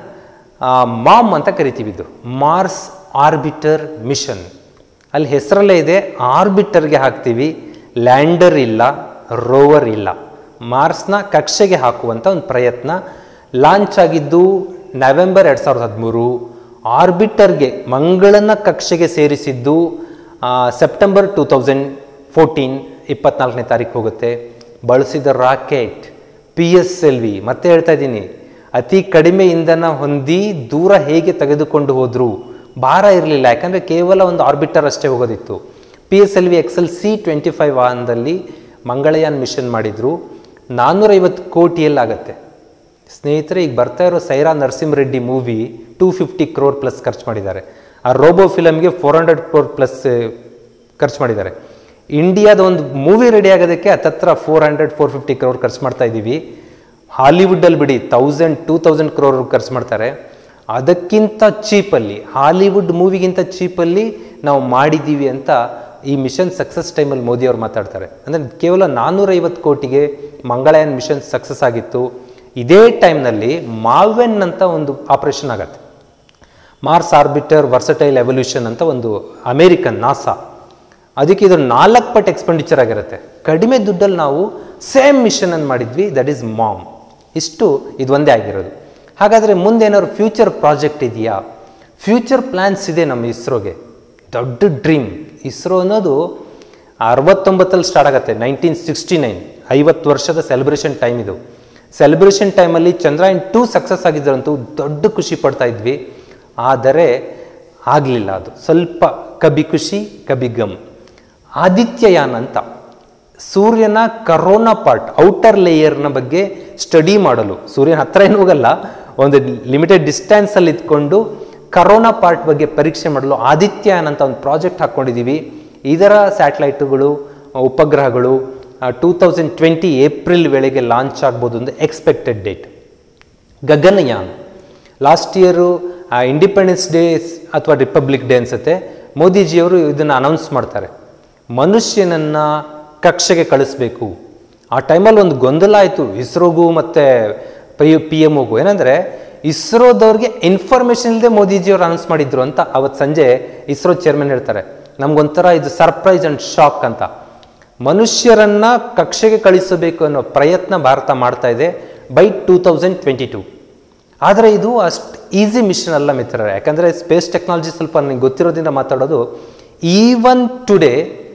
S1: ಮಾಮ್ ಅಂತ ಕರಿತೀವಿ ಇದು ಮಾರ್ಸ್ ಆರ್ಬಿಟರ್ ಮಿಷನ್ ಅಲ್ಲಿ ಹೆಸರಲ್ಲೇ ಇದೆ ಆರ್ಬಿಟರ್ಗೆ ಹಾಕ್ತೀವಿ ಲ್ಯಾಂಡರ್ ಇಲ್ಲ ರೋವರ್ ಇಲ್ಲ ಮಾರ್ಸ್ನ ಕಕ್ಷೆಗೆ ಹಾಕುವಂಥ ಒಂದು ಪ್ರಯತ್ನ ಲಾಂಚ್ ಆಗಿದ್ದು ನವೆಂಬರ್ ಎರಡು ಸಾವಿರದ ಹದಿಮೂರು ಆರ್ಬಿಟರ್ಗೆ ಮಂಗಳನ ಕಕ್ಷೆಗೆ ಸೇರಿಸಿದ್ದು ಆ, ಸೆಪ್ಟೆಂಬರ್ ಟೂ ತೌಸಂಡ್ ಫೋರ್ಟೀನ್ ಇಪ್ಪತ್ನಾಲ್ಕನೇ ತಾರೀಕು ಹೋಗುತ್ತೆ ಬಳಸಿದ rocket P S L V ಮತ್ತೆ ಹೇಳ್ತಾ ಇದ್ದೀನಿ ಅತಿ ಕಡಿಮೆ ಇಂಧನ ಹೊಂದಿ ದೂರ ಹೇಗೆ ತೆಗೆದುಕೊಂಡು ಹೋದ್ರು ಭಾರ ಇರಲಿಲ್ಲ ಯಾಕಂದರೆ ಕೇವಲ ಒಂದು ಆರ್ಬಿಟರ್ ಅಷ್ಟೇ ಹೋಗೋದಿತ್ತು P S L V XL C twenty five ವಾಹನದಲ್ಲಿ ಮಂಗಳಯಾನ್ ಮಿಷನ್ ಮಾಡಿದ್ರು ನಾನ್ನೂರೈವತ್ತು ಕೋಟಿಯಲ್ಲಾಗತ್ತೆ ಸ್ನೇಹಿತರೆ ಈಗ ಬರ್ತಾ ಇರೋ Sye Raa Narasimha Reddy movie two fifty crore plus ಖರ್ಚು ಮಾಡಿದ್ದಾರೆ ಆ ರೋಬೋ ಫಿಲಮ್ಗೆ ಫೋರ್ ಹಂಡ್ರೆಡ್ ಕ್ರೋರ್ ಪ್ಲಸ್ ಖರ್ಚು ಮಾಡಿದ್ದಾರೆ ಇಂಡಿಯಾದ ಒಂದು ಮೂವಿ ರೆಡಿ ಆಗೋದಕ್ಕೆ ಹತ್ತತ್ರ four hundred four fifty crore ಖರ್ಚು ಮಾಡ್ತಾ ಇದ್ದೀವಿ ಹಾಲಿವುಡ್ಡಲ್ಲಿ ಬಿಡಿ ತೌಸಂಡ್ ಟೂ ತೌಸಂಡ್ ಕ್ರೋರ್ ಖರ್ಚು ಮಾಡ್ತಾರೆ ಅದಕ್ಕಿಂತ ಚೀಪಲ್ಲಿ ಹಾಲಿವುಡ್ ಮೂವಿಗಿಂತ ಚೀಪಲ್ಲಿ ನಾವು ಮಾಡಿದ್ದೀವಿ ಅಂತ ಈ ಮಿಷನ್ ಸಕ್ಸಸ್ ಟೈಮಲ್ಲಿ ಮೋದಿ ಅವರು ಮಾತಾಡ್ತಾರೆ ಅಂದರೆ ಕೇವಲ ನಾನ್ನೂರೈವತ್ತು ಕೋಟಿಗೆ ಮಂಗಳಯಾನ್ ಮಿಷನ್ ಸಕ್ಸಸ್ ಆಗಿತ್ತು ಇದೇ ಟೈಮ್ನಲ್ಲಿ ಮಾಲ್ವೆನ್ ಅಂತ ಒಂದು ಆಪರೇಷನ್ ಆಗತ್ತೆ ಮಾರ್ಸ್ ಆರ್ಬಿಟರ್ ವರ್ಸಟೈಲ್ ಎವಲ್ಯೂಷನ್ ಅಂತ ಒಂದು ಅಮೇರಿಕನ್ ನಾಸಾ ಅದಕ್ಕೆ ಇದು ನಾಲ್ಕು ಪಟ್ಟು ಎಕ್ಸ್ಪೆಂಡಿಚರ್ ಆಗಿರುತ್ತೆ ಕಡಿಮೆ ದುಡ್ಡಲ್ಲಿ ನಾವು ಸೇಮ್ ಮಿಷನ್ ಅನ್ನು ಮಾಡಿದ್ವಿ ದಟ್ ಈಸ್ ಮಾಮ್ ಇಷ್ಟು ಇದು ಒಂದೇ ಆಗಿರೋದು ಹಾಗಾದರೆ ಮುಂದೆ ಏನಾದ್ರು ಫ್ಯೂಚರ್ ಪ್ರಾಜೆಕ್ಟ್ ಇದೆಯಾ ಫ್ಯೂಚರ್ ಪ್ಲ್ಯಾನ್ಸ್ ಇದೆ ನಮ್ಮ ಇಸ್ರೋಗೆ ದೊಡ್ಡ ಡ್ರೀಮ್ ಇಸ್ರೋ ಅನ್ನೋದು ಅರವತ್ತೊಂಬತ್ತಲ್ಲಿ ಸ್ಟಾರ್ಟ್ ಆಗುತ್ತೆ ನೈನ್ಟೀನ್ ಸಿಕ್ಸ್ಟಿ ನೈನ್ ಐವತ್ತು ವರ್ಷದ ಸೆಲೆಬ್ರೇಷನ್ ಟೈಮ್ ಇದು ಸೆಲೆಬ್ರೇಷನ್ ಟೈಮಲ್ಲಿ ಚಂದ್ರಯಾನ್ ಟೂ ಸಕ್ಸಸ್ ಆಗಿದ್ದರಂತೂ ದೊಡ್ಡ ಖುಷಿ ಪಡ್ತಾ ಇದ್ವಿ ಆದರೆ ಆಗಲಿಲ್ಲ ಅದು ಸ್ವಲ್ಪ ಕಬಿ ಖುಷಿ ಕಬಿ ಗಮ್ ಆದಿತ್ಯಯಾನ್ ಅಂತ ಸೂರ್ಯನ ಕರೋನಾ ಪಾರ್ಟ್ ಔಟರ್ ಲೇಯರ್ನ ಬಗ್ಗೆ ಸ್ಟಡಿ ಮಾಡಲು ಸೂರ್ಯನ ಹತ್ರ ಏನು ಹೋಗಲ್ಲ ಒಂದು ಲಿಮಿಟೆಡ್ ಡಿಸ್ಟೆನ್ಸಲ್ಲಿ ಇದ್ಕೊಂಡು ಕರೋನಾ ಪಾರ್ಟ್ ಬಗ್ಗೆ ಪರೀಕ್ಷೆ ಮಾಡಲು ಆದಿತ್ಯಯಾನ್ ಅಂತ ಒಂದು ಪ್ರಾಜೆಕ್ಟ್ ಹಾಕ್ಕೊಂಡಿದ್ದೀವಿ ಇದರ ಸ್ಯಾಟಲೈಟುಗಳು ಉಪಗ್ರಹಗಳು ಟೂ ತೌಸಂಡ್ ಟ್ವೆಂಟಿ ಏಪ್ರಿಲ್ ವೇಳೆಗೆ ಲಾಂಚ್ ಆಗ್ಬೋದು ಅಂತ expected date Gaganyaan last year independence day ಅಥವಾ ರಿಪಬ್ಲಿಕ್ ಡೇ ಅನ್ಸುತ್ತೆ ಮೋದಿಜಿಯವರು ಇದನ್ನು ಅನೌನ್ಸ್ ಮಾಡ್ತಾರೆ ಮನುಷ್ಯನನ್ನು ಕಕ್ಷೆಗೆ ಕಳಿಸ್ಬೇಕು ಆ ಟೈಮಲ್ಲಿ ಒಂದು ಗೊಂದಲ ಆಯಿತು ಇಸ್ರೋಗೂ ಮತ್ತು ಪಿ ಪಿ ಎಮ್ ಓಗೂ ಏನಂದರೆ ಇಸ್ರೋದವ್ರಿಗೆ ಇನ್ಫಾರ್ಮೇಷನ್ ಇಲ್ಲದೆ ಮೋದಿಜಿಯವರು ಅನೌನ್ಸ್ ಮಾಡಿದ್ರು ಅಂತ ಅವತ್ತು ಸಂಜೆ ಇಸ್ರೋ ಚೇರ್ಮನ್ ಹೇಳ್ತಾರೆ ನಮಗೊಂಥರ ಇದು ಸರ್ಪ್ರೈಸ್ ಆ್ಯಂಡ್ ಶಾಕ್ ಅಂತ ಮನುಷ್ಯರನ್ನ ಕಕ್ಷೆಗೆ ಕಳಿಸಬೇಕು ಅನ್ನೋ ಪ್ರಯತ್ನ ಭಾರತ ಮಾಡ್ತಾ ಇದೆ by two thousand twenty two ಆದರೆ ಇದು ಅಷ್ಟು ಈಸಿ ಮಿಷನ್ ಅಲ್ಲ ಮಿತ್ರರೇ ಯಾಕಂದರೆ ಸ್ಪೇಸ್ ಟೆಕ್ನಾಲಜಿ ಸ್ವಲ್ಪ ನನಗೆ ಗೊತ್ತಿರೋದ್ರಿಂದ ಮಾತಾಡೋದು even today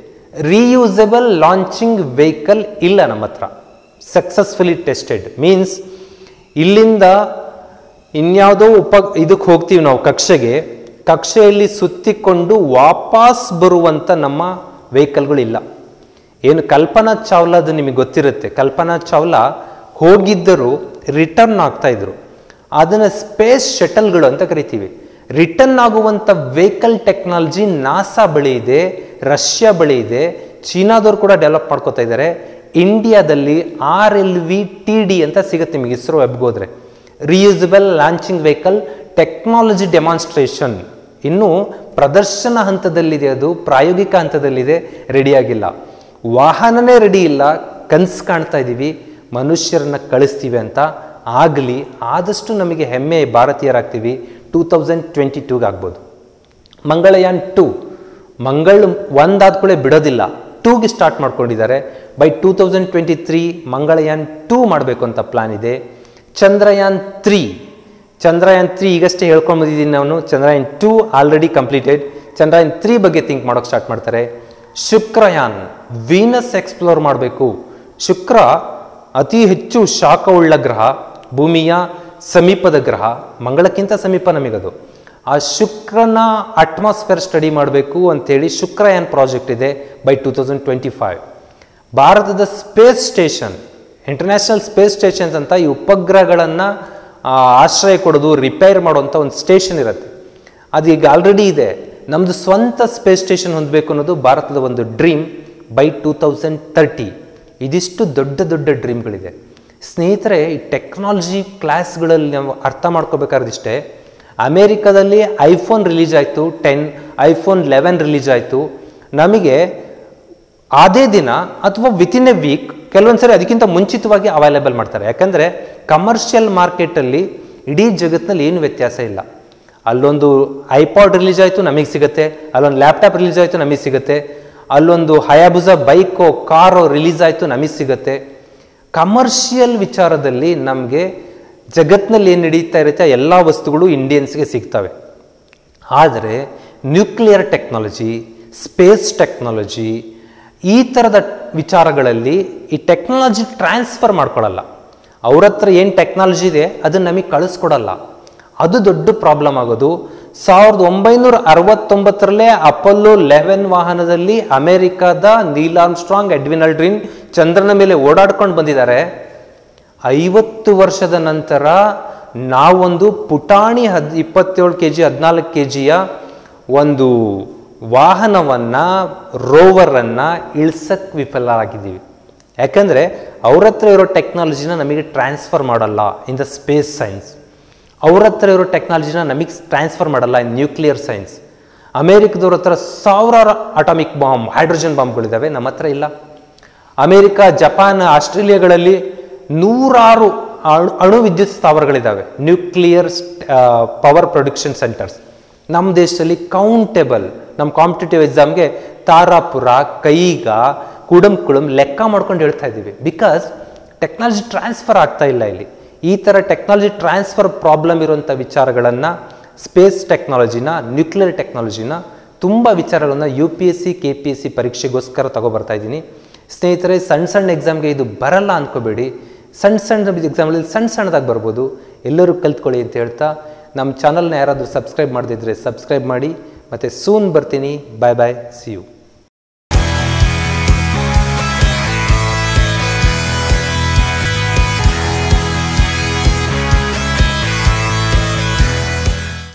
S1: reusable launching vehicle ಇಲ್ಲ ನಮ್ಮ ಹತ್ರ ಸಕ್ಸಸ್ಫುಲಿ ಟೆಸ್ಟೆಡ್ ಮೀನ್ಸ್ ಇಲ್ಲಿಂದ ಇನ್ಯಾವುದೋ ಉಪ ಇದಕ್ಕೆ ಹೋಗ್ತೀವಿ ನಾವು ಕಕ್ಷೆಗೆ ಕಕ್ಷೆಯಲ್ಲಿ ಸುತ್ತಿಕೊಂಡು ವಾಪಸ್ ಬರುವಂಥ ನಮ್ಮ ವೆಹಿಕಲ್ಗಳಿಲ್ಲ ಏನು ಕಲ್ಪನಾ ಚಾವ್ಲಾದು ನಿಮಗೆ ಗೊತ್ತಿರುತ್ತೆ ಕಲ್ಪನಾ ಚಾವ್ಲಾ ಹೋಗಿದ್ದರು ರಿಟರ್ನ್ ಆಗ್ತಾ ಇದ್ರು ಅದನ್ನು ಸ್ಪೇಸ್ ಶಟಲ್ಗಳು ಅಂತ ಕರಿತೀವಿ ರಿಟರ್ನ್ ಆಗುವಂಥ ವೆಹಿಕಲ್ ಟೆಕ್ನಾಲಜಿ ನಾಸಾ ಬಳಿ ಇದೆ ರಷ್ಯಾ ಬಳಿ ಇದೆ ಚೀನಾದವ್ರು ಕೂಡ ಡೆವಲಪ್ ಮಾಡ್ಕೋತಾ ಇದ್ದಾರೆ ಇಂಡಿಯಾದಲ್ಲಿ R L V T D ಅಂತ ಸಿಗುತ್ತೆ ನಿಮಗೆ ಇಸ್ರೋ ವೆಬ್ಗೆ ಹೋದ್ರೆ reusable launching vehicle technology demonstration ಇನ್ನು ಪ್ರದರ್ಶನ ಹಂತದಲ್ಲಿದೆ ಅದು ಪ್ರಾಯೋಗಿಕ ಹಂತದಲ್ಲಿದೆ ರೆಡಿಯಾಗಿಲ್ಲ ವಾಹನನೇ ರೆಡಿ ಇಲ್ಲ ಕನ್ಸು ಕಾಣ್ತಾ ಇದ್ದೀವಿ ಮನುಷ್ಯರನ್ನ ಕಳಿಸ್ತೀವಿ ಅಂತ ಆಗಲಿ ಆದಷ್ಟು ನಮಗೆ ಹೆಮ್ಮೆ ಭಾರತೀಯರಾಗ್ತೀವಿ ಟೂ ತೌಸಂಡ್ ಟ್ವೆಂಟಿ ಟೂಗೆ ಆಗ್ಬೋದು ಮಂಗಳಯಾನ್ ಟೂ ಮಂಗಳ್ ಒಂದಾದ ಕೂಡ ಬಿಡೋದಿಲ್ಲ ಟೂಗೆ ಸ್ಟಾರ್ಟ್ ಮಾಡ್ಕೊಂಡಿದ್ದಾರೆ by two thousand twenty three Mangalyaan two ಮಾಡಬೇಕು ಅಂತ ಪ್ಲಾನ್ ಇದೆ ಚಂದ್ರಯಾನ್ ತ್ರೀ ಚಂದ್ರಯಾನ್ ತ್ರೀ ಈಗಷ್ಟೇ ಹೇಳ್ಕೊಂಡು ಬಂದಿದ್ದೀನಿ ನಾನು Chandrayaan two already completed Chandrayaan three ಬಗ್ಗೆ ಥಿಂಕ್ ಮಾಡೋಕೆ ಸ್ಟಾರ್ಟ್ ಮಾಡ್ತಾರೆ ಶುಕ್ರಯಾನ್ ವೀನಸ್ ಎಕ್ಸ್ಪ್ಲೋರ್ ಮಾಡಬೇಕು ಶುಕ್ರ ಅತಿ ಹೆಚ್ಚು ಶಾಖವುಳ್ಳ ಗ್ರಹ ಭೂಮಿಯ ಸಮೀಪದ ಗ್ರಹ ಮಂಗಳಕ್ಕಿಂತ ಸಮೀಪ ನಮಗದು ಆ ಶುಕ್ರನ ಅಟ್ಮಾಸ್ಫಿಯರ್ ಸ್ಟಡಿ ಮಾಡಬೇಕು ಅಂತೇಳಿ ಶುಕ್ರಯಾನ್ ಪ್ರಾಜೆಕ್ಟ್ ಇದೆ by two thousand twenty five ಭಾರತದ space station international space stations ಅಂತ ಈ ಉಪಗ್ರಹಗಳನ್ನು ಆಶ್ರಯ ಕೊಡೋದು ರಿಪೇರ್ ಮಾಡುವಂಥ ಒಂದು ಸ್ಟೇಷನ್ ಇರುತ್ತೆ ಅದು ಈಗ ಆಲ್ರೆಡಿ ಇದೆ ನಮ್ಮದು ಸ್ವಂತ ಸ್ಪೇಸ್ ಸ್ಟೇಷನ್ ಹೊಂದಬೇಕು ಅನ್ನೋದು ಭಾರತದ ಒಂದು dream by two thousand thirty ಇದಿಷ್ಟು ದೊಡ್ಡ ದೊಡ್ಡ ಡ್ರೀಮ್ಗಳಿದೆ ಸ್ನೇಹಿತರೆ ಈ ಟೆಕ್ನಾಲಜಿ ಕ್ಲಾಸ್ಗಳಲ್ಲಿ ನಾವು ಅರ್ಥ ಮಾಡ್ಕೋಬೇಕಾದ್ರಿಷ್ಟೇ ಅಮೇರಿಕಾದಲ್ಲಿ ಐಫೋನ್ ರಿಲೀಸ್ ಆಯಿತು ಟೆನ್ ಐಫೋನ್ ಲೆವೆನ್ ರಿಲೀಸ್ ಆಯಿತು ನಮಗೆ ಅದೇ ದಿನ ಅಥವಾ ವಿತಿನ್ ಎ ವೀಕ್ ಕೆಲವೊಂದು ಸರಿ ಅದಕ್ಕಿಂತ ಮುಂಚಿತವಾಗಿ ಅವೈಲೇಬಲ್ ಮಾಡ್ತಾರೆ ಯಾಕಂದರೆ ಕಮರ್ಷಿಯಲ್ ಮಾರ್ಕೆಟಲ್ಲಿ ಇಡೀ ಜಗತ್ತಿನಲ್ಲಿ ಏನು ವ್ಯತ್ಯಾಸ ಇಲ್ಲ ಅಲ್ಲೊಂದು ಐಪಾಡ್ ರಿಲೀಸ್ ಆಯಿತು ನಮಗೆ ಸಿಗುತ್ತೆ ಅಲ್ಲೊಂದು ಲ್ಯಾಪ್ಟಾಪ್ ರಿಲೀಸ್ ಆಯಿತು ನಮಗೆ ಸಿಗುತ್ತೆ ಅಲ್ಲೊಂದು ಹಯಾಬುಜಾ ಬೈಕೋ ಕಾರೋ ರಿಲೀಸ್ ಆಯಿತು ನಮಗೆ ಸಿಗುತ್ತೆ ಕಮರ್ಷಿಯಲ್ ವಿಚಾರದಲ್ಲಿ ನಮಗೆ ಜಗತ್ತಿನಲ್ಲಿ ಏನು ನಡೀತಾ ಇರುತ್ತೆ ಎಲ್ಲ ವಸ್ತುಗಳು ಇಂಡಿಯನ್ಸ್ಗೆ ಸಿಗ್ತವೆ ಆದರೆ ನ್ಯೂಕ್ಲಿಯರ್ ಟೆಕ್ನಾಲಜಿ ಸ್ಪೇಸ್ ಟೆಕ್ನಾಲಜಿ ಈ ಥರದ ವಿಚಾರಗಳಲ್ಲಿ ಈ ಟೆಕ್ನಾಲಜಿ ಟ್ರಾನ್ಸ್ಫರ್ ಮಾಡ್ಕೊಳ್ಳಲ್ಲ ಅವ್ರ ಹತ್ರ ಏನು ಟೆಕ್ನಾಲಜಿ ಇದೆ ಅದನ್ನು ನಮಗೆ ಕಳಿಸ್ಕೊಡಲ್ಲ ಅದು ದೊಡ್ಡ ಪ್ರಾಬ್ಲಮ್ ಆಗೋದು ಸಾವಿರದ ಒಂಬೈನೂರ ಅರವತ್ತೊಂಬತ್ತರಲ್ಲೇ ಅಪೋಲೋ ಲೆವೆನ್ ವಾಹನದಲ್ಲಿ ಅಮೆರಿಕದ ನೀಲ್ ಆರ್ಮ್ಸ್ಟ್ರಾಂಗ್ ಎಡ್ವಿನ್ ಅಲ್ಡ್ರಿನ್ ಚಂದ್ರನ ಮೇಲೆ ಓಡಾಡ್ಕೊಂಡು ಬಂದಿದ್ದಾರೆ ಐವತ್ತು ವರ್ಷದ ನಂತರ ನಾವೊಂದು ಪುಟಾಣಿ ಹದ್ ಇಪ್ಪತ್ತೇಳು ಕೆ ಜಿ ಹದಿನಾಲ್ಕು ಕೆ ಜಿಯ ಒಂದು ವಾಹನವನ್ನು ರೋವರನ್ನು ಇಳ್ಸಕ್ಕೆ ವಿಫಲರಾಗಿದ್ದೀವಿ ಯಾಕಂದರೆ ಅವ್ರ ಹತ್ರ ಇರೋ ಟೆಕ್ನಾಲಜಿನ ನಮಗೆ ಟ್ರಾನ್ಸ್ಫರ್ ಮಾಡಲ್ಲ ಇನ್ ದ ಸ್ಪೇಸ್ ಸೈನ್ಸ್ ಅವ್ರ ಹತ್ರ ಇರೋ ಟೆಕ್ನಾಲಜಿನ ನಮಗೆ ಟ್ರಾನ್ಸ್ಫರ್ ಮಾಡಲ್ಲ ಇನ್ ನ್ಯೂಕ್ಲಿಯರ್ ಸೈನ್ಸ್ ಅಮೇರಿಕದವ್ರ ಹತ್ರ ಸಾವಿರಾರು ಅಟಾಮಿಕ್ ಬಾಂಬ್ ಹೈಡ್ರೋಜನ್ ಬಾಂಬ್ಗಳಿದ್ದಾವೆ ನಮ್ಮ ಹತ್ರ ಇಲ್ಲ ಅಮೇರಿಕ ಜಪಾನ್ ಆಸ್ಟ್ರೇಲಿಯಾಗಳಲ್ಲಿ ನೂರಾರು ಅಣು ಅಣು ವಿದ್ಯುತ್ ಸ್ಥಾವರಗಳಿದ್ದಾವೆ ನ್ಯೂಕ್ಲಿಯರ್ ಪವರ್ ಪ್ರೊಡಕ್ಷನ್ ಸೆಂಟರ್ಸ್ ನಮ್ಮ ದೇಶದಲ್ಲಿ ಕೌಂಟೇಬಲ್ ನಮ್ಮ ಕಾಂಪಿಟೇಟಿವ್ ಎಕ್ಸಾಮ್ಗೆ ತಾರಾಪುರ ಕೈಗ ಕುಡಂ ಕುಳಂ ಲೆಕ್ಕ ಮಾಡ್ಕೊಂಡು ಹೇಳ್ತಾ ಇದ್ದೀವಿ ಬಿಕಾಸ್ ಟೆಕ್ನಾಲಜಿ ಟ್ರಾನ್ಸ್ಫರ್ ಆಗ್ತಾ ಇಲ್ಲ ಇಲ್ಲಿ ಈ ಥರ ಟೆಕ್ನಾಲಜಿ ಟ್ರಾನ್ಸ್ಫರ್ ಪ್ರಾಬ್ಲಮ್ ಇರುವಂಥ ವಿಚಾರಗಳನ್ನು ಸ್ಪೇಸ್ ಟೆಕ್ನಾಲಜಿನ ನ್ಯೂಕ್ಲಿಯರ್ ಟೆಕ್ನಾಲಜಿನ ತುಂಬ ವಿಚಾರಗಳನ್ನು U P S C K P S C ಪರೀಕ್ಷೆಗೋಸ್ಕರ ತಗೊಬರ್ತಾ ಇದ್ದೀನಿ ಸ್ನೇಹಿತರೆ ಸಣ್ಣ ಸಣ್ಣ ಎಕ್ಸಾಮ್ಗೆ ಇದು ಬರಲ್ಲ ಅಂದ್ಕೋಬೇಡಿ ಸಣ್ಣ ಸಣ್ಣ ಎಕ್ಸಾಂಪಲ್ ಸಣ್ಣ ಸಣ್ಣದಾಗಿ ಬರ್ಬೋದು ಎಲ್ಲರೂ ಕಲ್ತ್ಕೊಳ್ಳಿ ಅಂತ ಹೇಳ್ತಾ ನಮ್ಮ ಚಾನಲ್ನ ಯಾರಾದರೂ ಸಬ್ಸ್ಕ್ರೈಬ್ ಮಾಡದಿದ್ದರೆ ಸಬ್ಸ್ಕ್ರೈಬ್ ಮಾಡಿ ಮತ್ತು ಸೂನ್ ಬರ್ತೀನಿ ಬಾಯ್ ಬಾಯ್ ಸಿ ಯು